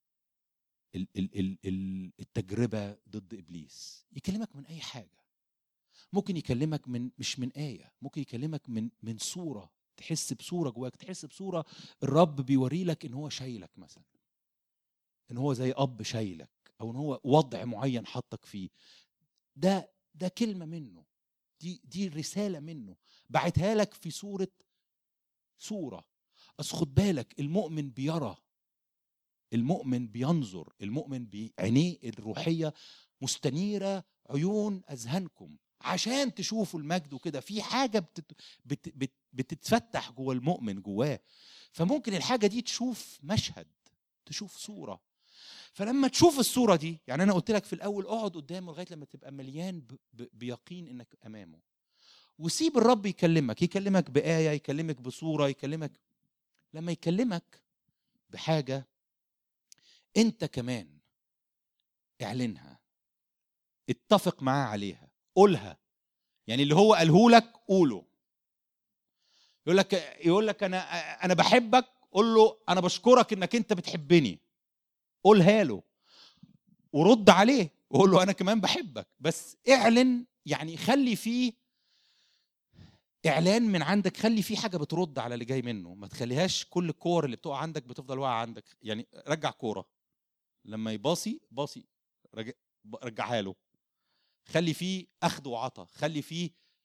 التجربه ضد ابليس يكلمك من اي حاجه ممكن يكلمك من مش من ايه ممكن يكلمك من من صوره تحس بصوره جواك تحس بصوره الرب بيوري لك ان هو شايلك مثلا ان هو زي اب شايلك او ان هو وضع معين حطك فيه ده ده كلمه منه دي دي رساله منه بعتها لك في صوره صوره اصل خد بالك المؤمن بيرى المؤمن بينظر المؤمن بعينيه الروحيه مستنيره عيون اذهانكم عشان تشوفوا المجد وكده في حاجه بتت بت بت بتتفتح جوه المؤمن جواه فممكن الحاجه دي تشوف مشهد تشوف صوره فلما تشوف الصوره دي يعني انا قلت لك في الاول اقعد قدامه لغايه لما تبقى مليان بيقين انك امامه وسيب الرب يكلمك يكلمك بايه يكلمك بصوره يكلمك لما يكلمك بحاجه انت كمان اعلنها اتفق معاه عليها قولها يعني اللي هو قاله لك قوله يقول لك يقول لك انا انا بحبك قول له انا بشكرك انك انت بتحبني قولها له ورد عليه وقول له انا كمان بحبك بس اعلن يعني خلي فيه اعلان من عندك خلي فيه حاجه بترد على اللي جاي منه ما تخليهاش كل الكور اللي بتقع عندك بتفضل واقعه عندك يعني رجع كوره لما يباصي باصي رجعها له خلي فيه اخذ وعطا خلي فيه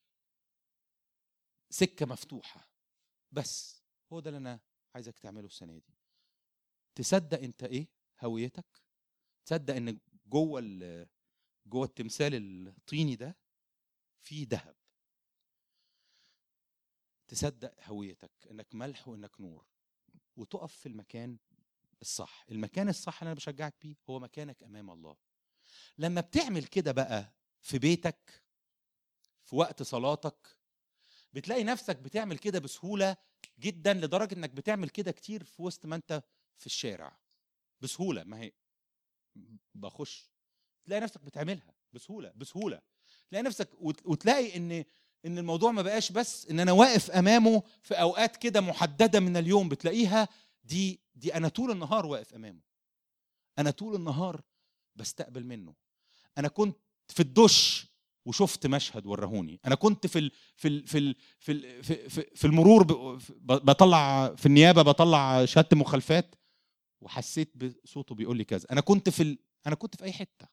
سكه مفتوحه بس هو ده اللي انا عايزك تعمله السنه دي تصدق انت ايه هويتك تصدق ان جوه جوه التمثال الطيني ده في ذهب تصدق هويتك انك ملح وانك نور وتقف في المكان الصح المكان الصح اللي انا بشجعك بيه هو مكانك امام الله لما بتعمل كده بقى في بيتك في وقت صلاتك بتلاقي نفسك بتعمل كده بسهوله جدا لدرجه انك بتعمل كده كتير في وسط ما انت في الشارع بسهوله ما هي بخش تلاقي نفسك بتعملها بسهوله بسهوله تلاقي نفسك وتلاقي ان ان الموضوع ما بقاش بس ان انا واقف امامه في اوقات كده محدده من اليوم بتلاقيها دي دي انا طول النهار واقف امامه انا طول النهار بستقبل منه انا كنت في الدش وشفت مشهد ورهوني انا كنت في ال في ال في ال في ال في, في, في المرور بطلع في النيابه بطلع شهاده مخالفات وحسيت بصوته بيقول لي كذا انا كنت في ال... انا كنت في اي حته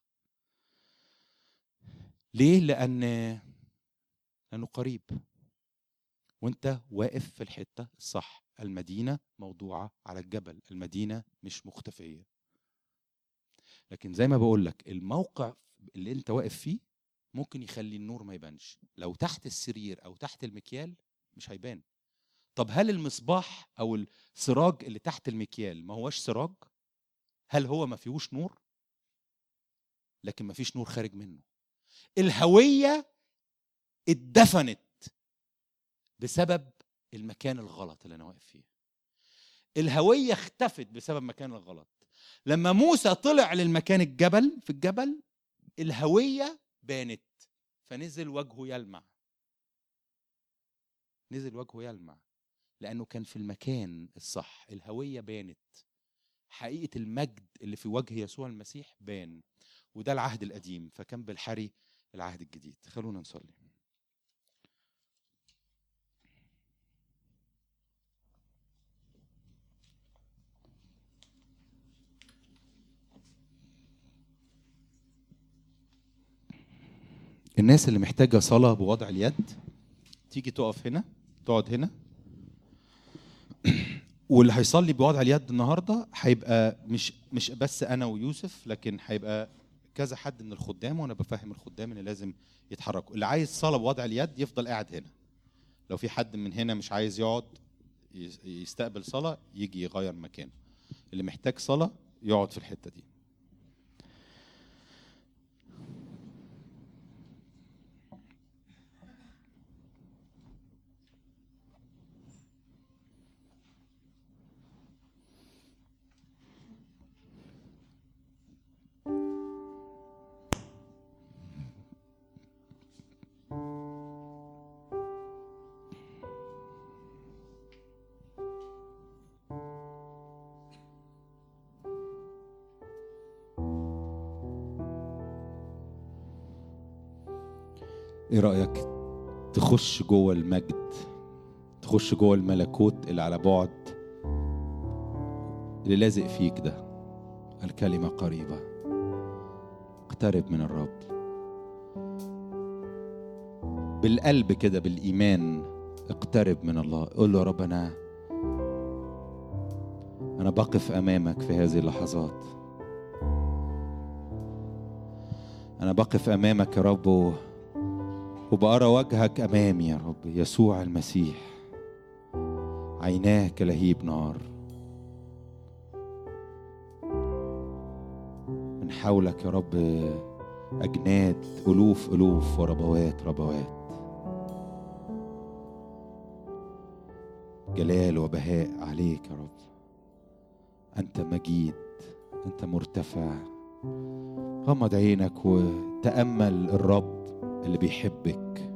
ليه لان لانه قريب وانت واقف في الحته الصح المدينه موضوعه على الجبل المدينه مش مختفيه لكن زي ما بقول لك الموقع اللي انت واقف فيه ممكن يخلي النور ما يبانش لو تحت السرير او تحت المكيال مش هيبان طب هل المصباح او السراج اللي تحت المكيال ما هوش سراج هل هو ما فيهوش نور لكن ما فيش نور خارج منه الهويه اتدفنت بسبب المكان الغلط اللي انا واقف فيه الهويه اختفت بسبب مكان الغلط لما موسى طلع للمكان الجبل في الجبل الهويه بانت فنزل وجهه يلمع نزل وجهه يلمع لانه كان في المكان الصح الهويه بانت حقيقه المجد اللي في وجه يسوع المسيح بان وده العهد القديم فكان بالحري العهد الجديد خلونا نصلي الناس اللي محتاجه صلاه بوضع اليد تيجي تقف هنا تقعد هنا واللي هيصلي بوضع اليد النهارده هيبقى مش مش بس انا ويوسف لكن هيبقى كذا حد من الخدام وانا بفهم الخدام ان لازم يتحركوا اللي عايز صلاه بوضع اليد يفضل قاعد هنا لو في حد من هنا مش عايز يقعد يستقبل صلاه يجي يغير مكانه اللي محتاج صلاه يقعد في الحته دي ايه رايك تخش جوه المجد تخش جوه الملكوت اللي على بعد اللي لازق فيك ده الكلمه قريبه اقترب من الرب بالقلب كده بالايمان اقترب من الله قول له يا رب انا انا بقف امامك في هذه اللحظات انا بقف امامك يا رب وبأرى وجهك أمامي يا رب يسوع المسيح عيناه كلهيب نار من حولك يا رب أجناد ألوف ألوف وربوات ربوات جلال وبهاء عليك يا رب أنت مجيد أنت مرتفع غمض عينك وتأمل الرب اللي بيحبك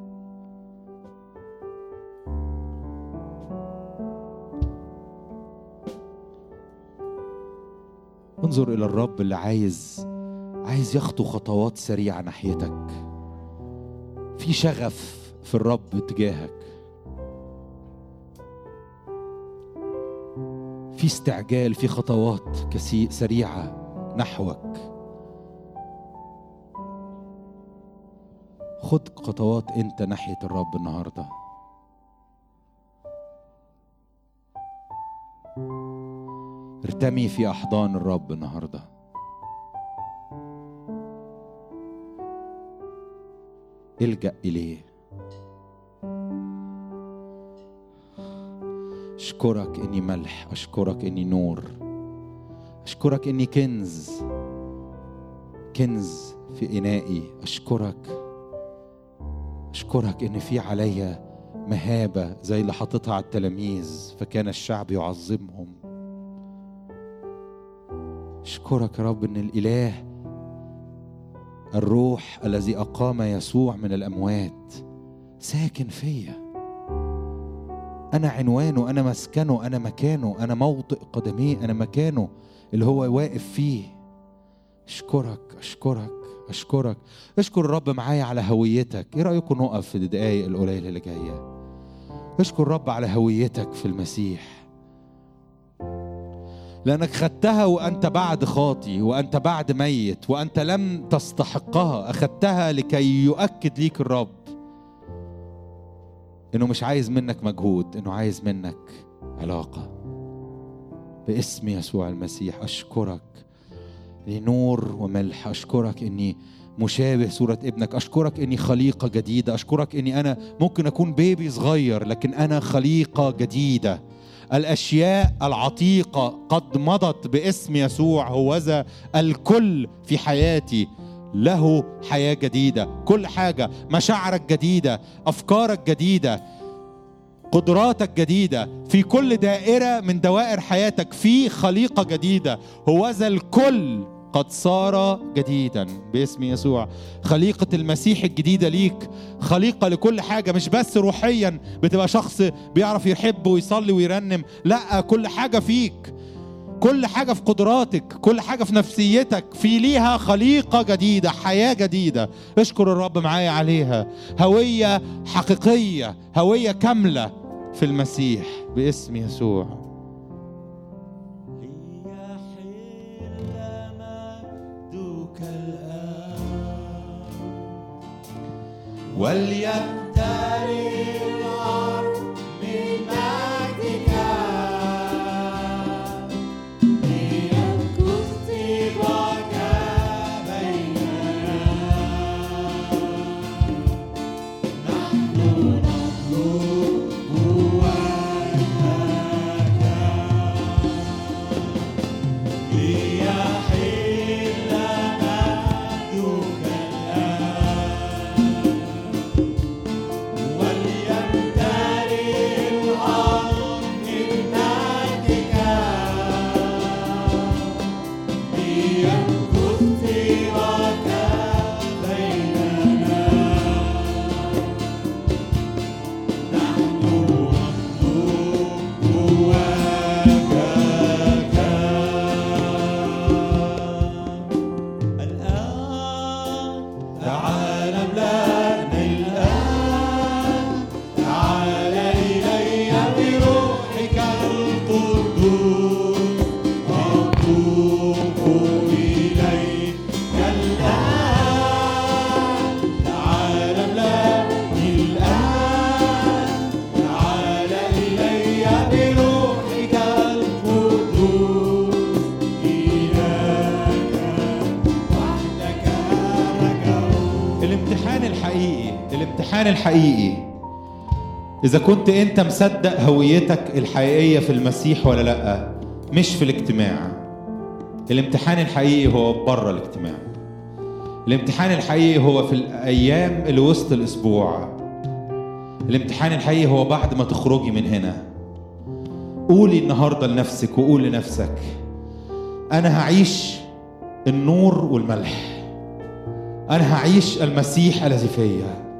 انظر الى الرب اللي عايز عايز يخطو خطوات سريعه ناحيتك في شغف في الرب تجاهك في استعجال في خطوات كثير سريعه نحوك خد خطوات انت ناحيه الرب النهارده ارتمي في احضان الرب النهارده الجا اليه اشكرك اني ملح اشكرك اني نور اشكرك اني كنز كنز في انائي اشكرك أشكرك إن في عليا مهابة زي اللي حاططها على التلاميذ فكان الشعب يعظمهم أشكرك يا رب إن الإله الروح الذي أقام يسوع من الأموات ساكن فيا أنا عنوانه أنا مسكنه أنا مكانه أنا موطئ قدميه أنا مكانه اللي هو واقف فيه أشكرك أشكرك أشكرك اشكر الرب معايا على هويتك إيه رأيكم نقف في الدقايق القليلة اللي جاية اشكر الرب على هويتك في المسيح لأنك خدتها وأنت بعد خاطي وأنت بعد ميت وأنت لم تستحقها أخدتها لكي يؤكد ليك الرب إنه مش عايز منك مجهود إنه عايز منك علاقة باسم يسوع المسيح أشكرك لنور وملح أشكرك إني مشابه صورة ابنك أشكرك إني خليقة جديدة أشكرك إني أنا ممكن أكون بيبي صغير لكن أنا خليقة جديدة الأشياء العتيقة قد مضت باسم يسوع هوذا الكل في حياتي له حياة جديدة كل حاجة مشاعرك جديدة أفكارك جديدة قدراتك جديدة في كل دائرة من دوائر حياتك في خليقة جديدة هوذا الكل قد صار جديدا باسم يسوع خليقة المسيح الجديدة ليك خليقة لكل حاجة مش بس روحيا بتبقى شخص بيعرف يحب ويصلي ويرنم لا كل حاجة فيك كل حاجة في قدراتك كل حاجة في نفسيتك في ليها خليقة جديدة حياة جديدة اشكر الرب معايا عليها هوية حقيقية هوية كاملة في المسيح باسم يسوع وليمتلئ الأرض من مجدك ليمكث طيبك بيننا نحن نطلب وجهك ليحل مجدك الآن وليمتلئ الأرض من مجدك ليمكث طيبك بيننا نحن نطلب وجهك الآن تعال املأني الآن تعال إلي بروحك القدوس أطوف إليك الآن تعال املأني الآن تعال إلي بروحك القدوس إليك وحدك رجعوا الامتحان الحقيقي الامتحان الحقيقي إذا كنت أنت مصدق هويتك الحقيقية في المسيح ولا لأ مش في الاجتماع الامتحان الحقيقي هو بره الاجتماع الامتحان الحقيقي هو في الأيام اللي وسط الأسبوع الامتحان الحقيقي هو بعد ما تخرجي من هنا قولي النهاردة لنفسك وقول لنفسك أنا هعيش النور والملح أنا هعيش المسيح الذي فيا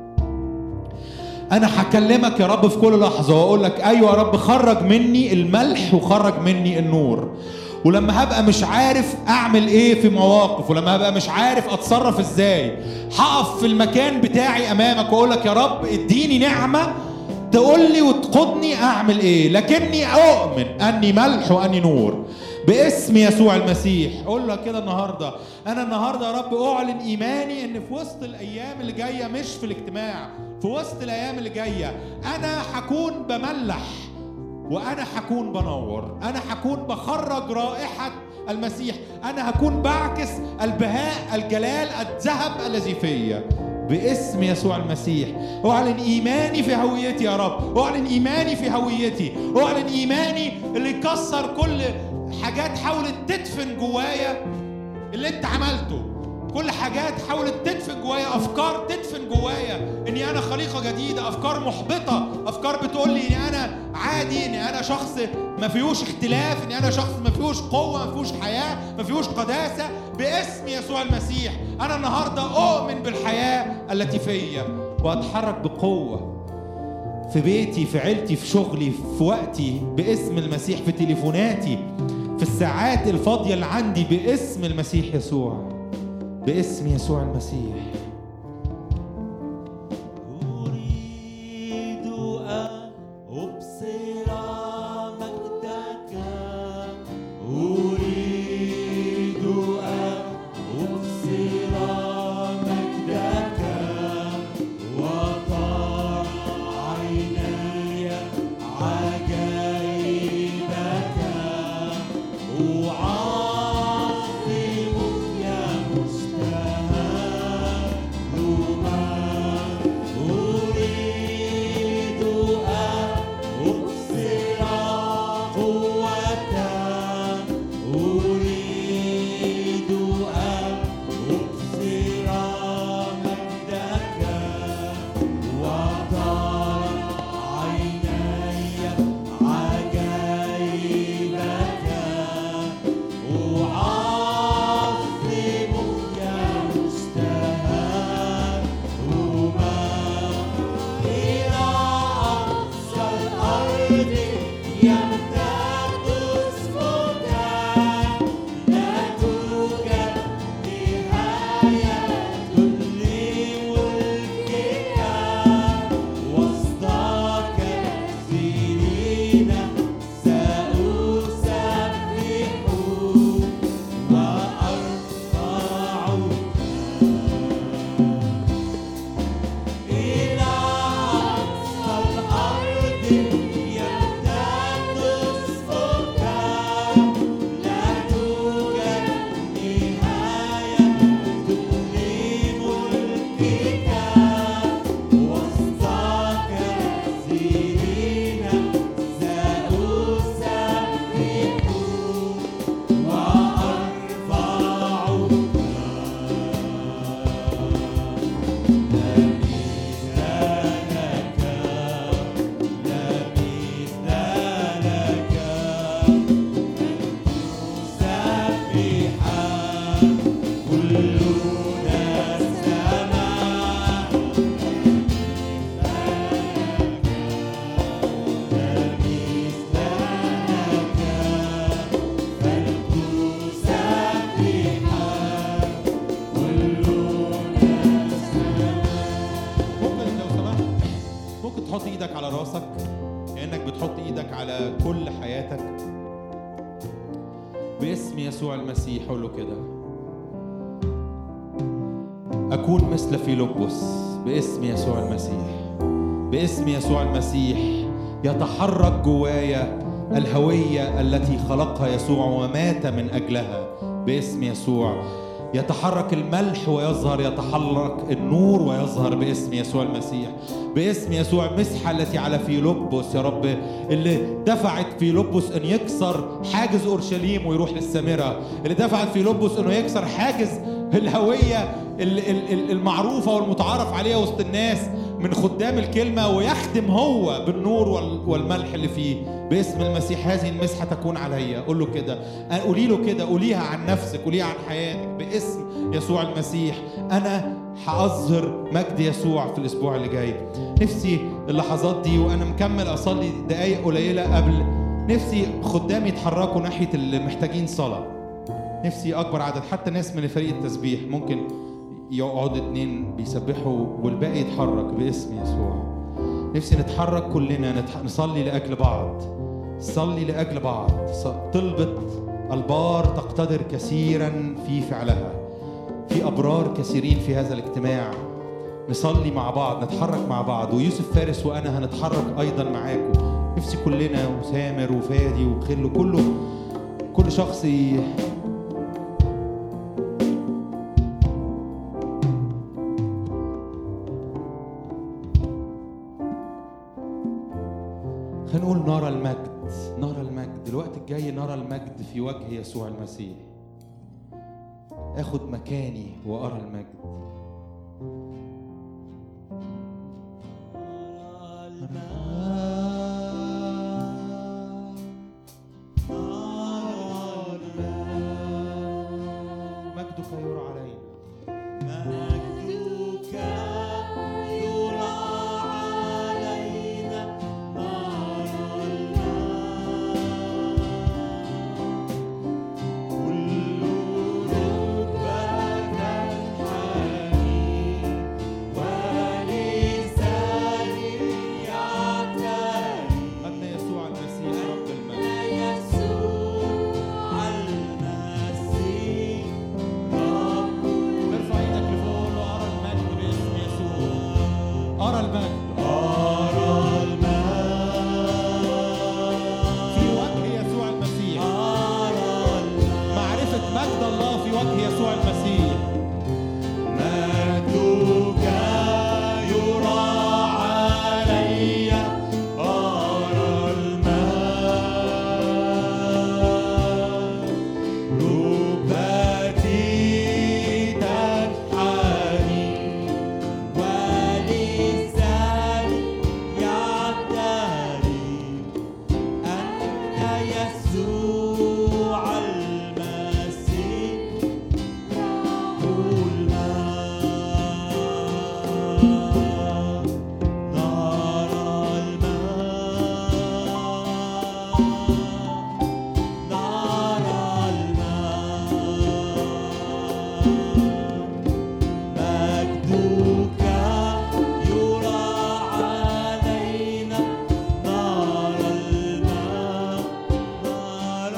أنا هكلمك يا رب في كل لحظة وأقول لك أيوة يا رب خرج مني الملح وخرج مني النور ولما هبقى مش عارف أعمل إيه في مواقف ولما هبقى مش عارف أتصرف إزاي هقف في المكان بتاعي أمامك وأقول لك يا رب اديني نعمة تقول لي وتقودني أعمل إيه لكني أؤمن أني ملح وأني نور باسم يسوع المسيح اقول لك كده النهارده انا النهارده يا رب اعلن ايماني ان في وسط الايام اللي جايه مش في الاجتماع في وسط الايام اللي جايه انا هكون بملح وانا هكون بنور انا هكون بخرج رائحه المسيح انا هكون بعكس البهاء الجلال الذهب الذي فيا باسم يسوع المسيح اعلن ايماني في هويتي يا رب اعلن ايماني في هويتي اعلن ايماني اللي يكسر كل حاجات حاولت تدفن جوايا اللي انت عملته كل حاجات حاولت تدفن جوايا افكار تدفن جوايا اني انا خليقه جديده افكار محبطه افكار بتقول لي اني انا عادي اني انا شخص ما فيهوش اختلاف اني انا شخص ما فيهوش قوه ما فيهوش حياه ما فيهوش قداسه باسم يسوع المسيح انا النهارده اؤمن بالحياه التي فيا واتحرك بقوه في بيتي في عيلتي في شغلي في وقتي باسم المسيح في تليفوناتي في الساعات الفاضية اللي عندي باسم المسيح يسوع باسم يسوع المسيح أريد أن أبصر مجدك أريد أن أبصر مجدك وطر عيني عجائبك أعظمك يا مشتهى حياتك باسم يسوع المسيح قول له كده أكون مثل فيلبس باسم يسوع المسيح باسم يسوع المسيح يتحرك جوايا الهوية التي خلقها يسوع ومات من أجلها باسم يسوع يتحرك الملح ويظهر يتحرك النور ويظهر باسم يسوع المسيح باسم يسوع المسحة التي على فيلبس يا رب اللي دفعت فيلبس ان يكسر حاجز اورشليم ويروح للسامرة اللي دفعت فيلبس انه يكسر حاجز الهوية ال- ال- ال- المعروفة والمتعارف عليها وسط الناس من خدام الكلمة ويخدم هو بالنور وال- والملح اللي فيه باسم المسيح هذه المسحة تكون عليا قول له كده قولي له كده قوليها عن نفسك قوليها عن حياتك باسم يسوع المسيح أنا هأظهر مجد يسوع في الأسبوع اللي جاي نفسي اللحظات دي وأنا مكمل أصلي دقايق قليلة قبل نفسي خدام يتحركوا ناحية اللي محتاجين صلاة نفسي اكبر عدد حتى ناس من فريق التسبيح ممكن يقعد اتنين بيسبحوا والباقي يتحرك باسم يسوع نفسي نتحرك كلنا نتح... نصلي لاجل بعض صلي لاجل بعض ص- طلبة البار تقتدر كثيرا في فعلها في ابرار كثيرين في هذا الاجتماع نصلي مع بعض نتحرك مع بعض ويوسف فارس وانا هنتحرك ايضا معاكم نفسي كلنا وسامر وفادي وخل كله كل شخص ي- خلينا نقول نرى المجد نرى المجد الوقت الجاي نرى المجد في وجه يسوع المسيح اخد مكاني وارى المجد مجدك يرى علينا مجدك يرى علينا نرى الماء كل ركبة حنين ولسان يعتري أن يسوع المسيح رب المجد يسوع المسيح رب ارفع ايدك لفوق وقول له ارى المجد باسم يسوع ارى المجد أرى الماء في وجه يسوع المسيح أرى الماء معرفة مجد الله في وجه يسوع المسيح مجدك يرى علي أرى الماء ركبتي تنحني ولساني يعتري أن يسوع المسيح الماء نرى الماء نرى الماء مجدك يرى علينا نرى الماء نرى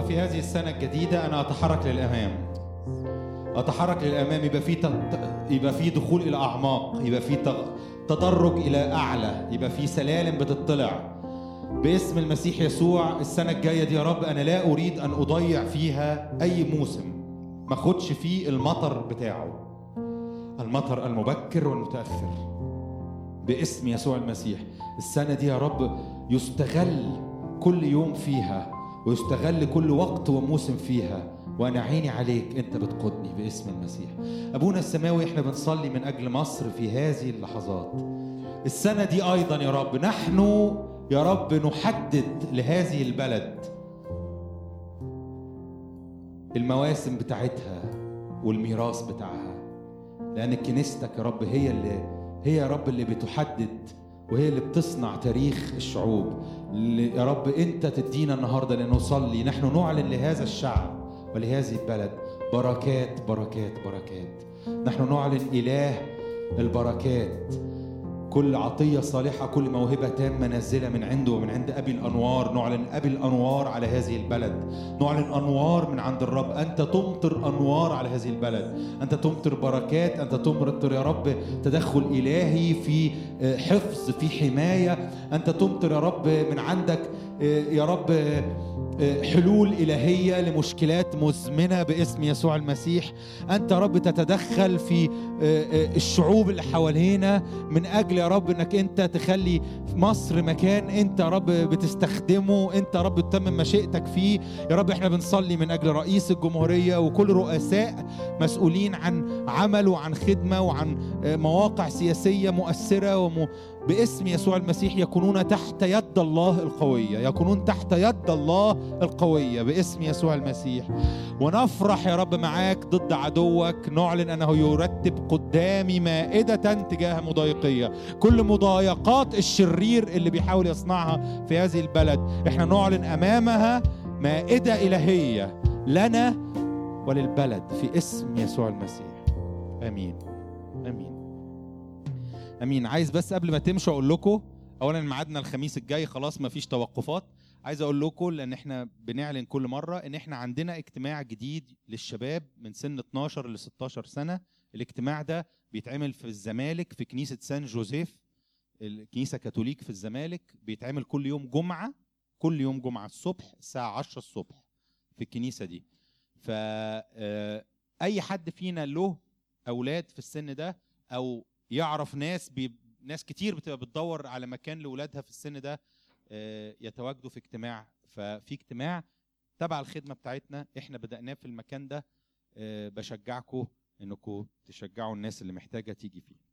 في هذه السنة الجديدة أنا أتحرك للأمام أتحرك للأمام يبقى في ت- يبقى في دخول إلى أعماق يبقى في تغ- تدرج إلى أعلى يبقى في سلالم بتطلع باسم المسيح يسوع السنة الجاية دي يا رب أنا لا أريد أن أضيع فيها أي موسم ما أخدش فيه المطر بتاعه المطر المبكر والمتأخر باسم يسوع المسيح السنة دي يا رب يستغل كل يوم فيها ويستغل كل وقت وموسم فيها وأنا عيني عليك أنت بتقودني باسم المسيح أبونا السماوي إحنا بنصلي من أجل مصر في هذه اللحظات السنة دي أيضا يا رب نحن يا رب نحدد لهذه البلد المواسم بتاعتها والميراث بتاعها لأن كنيستك يا رب هي اللي هي يا رب اللي بتحدد وهي اللي بتصنع تاريخ الشعوب اللي يا رب أنت تدينا النهاردة لنصلي نحن نعلن لهذا الشعب ولهذه البلد بركات بركات بركات نحن نعلن إله البركات كل عطية صالحة كل موهبة تامة نازلة من عنده ومن عند أبي الأنوار نعلن أبي الأنوار على هذه البلد نعلن أنوار من عند الرب أنت تمطر أنوار على هذه البلد أنت تمطر بركات أنت تمطر يا رب تدخل إلهي في آه، حفظ في حماية أنت تمطر يا رب من عندك آه، يا رب آه، آه، حلول إلهية لمشكلات مزمنة باسم يسوع المسيح أنت يا رب تتدخل في آه، آه، الشعوب اللي حوالينا من اجل يا رب انك انت تخلي في مصر مكان انت يا رب بتستخدمه انت يا رب تتمم مشيئتك فيه يا رب احنا بنصلي من اجل رئيس الجمهوريه وكل رؤساء مسؤولين عن عمل وعن خدمه وعن آه، مواقع سياسيه مؤثره وم... باسم يسوع المسيح يكونون تحت يد الله القويه يكونون تحت يد الله القويه باسم يسوع المسيح ونفرح يا رب معاك ضد عدوك نعلن انه يرتب قدامي مائده تجاه مضايقيه كل مضايقات الشرير اللي بيحاول يصنعها في هذه البلد احنا نعلن امامها مائده الهيه لنا وللبلد في اسم يسوع المسيح امين امين امين عايز بس قبل ما تمشوا اقول لكم اولا ميعادنا الخميس الجاي خلاص ما فيش توقفات عايز اقول لكم لان احنا بنعلن كل مره ان احنا عندنا اجتماع جديد للشباب من سن 12 ل 16 سنه الاجتماع ده بيتعمل في الزمالك في كنيسه سان جوزيف الكنيسه كاثوليك في الزمالك بيتعمل كل يوم جمعه كل يوم جمعه الصبح الساعه 10 الصبح في الكنيسه دي ف آه، اي حد فينا له اولاد في السن ده او يعرف ناس بي... ناس كتير بتبقى بتدور على مكان لاولادها في السن ده آه، يتواجدوا في اجتماع ففي اجتماع تبع الخدمه بتاعتنا احنا بدأناه في المكان ده آه، بشجعكم انكم تشجعوا الناس اللي محتاجه تيجي فيه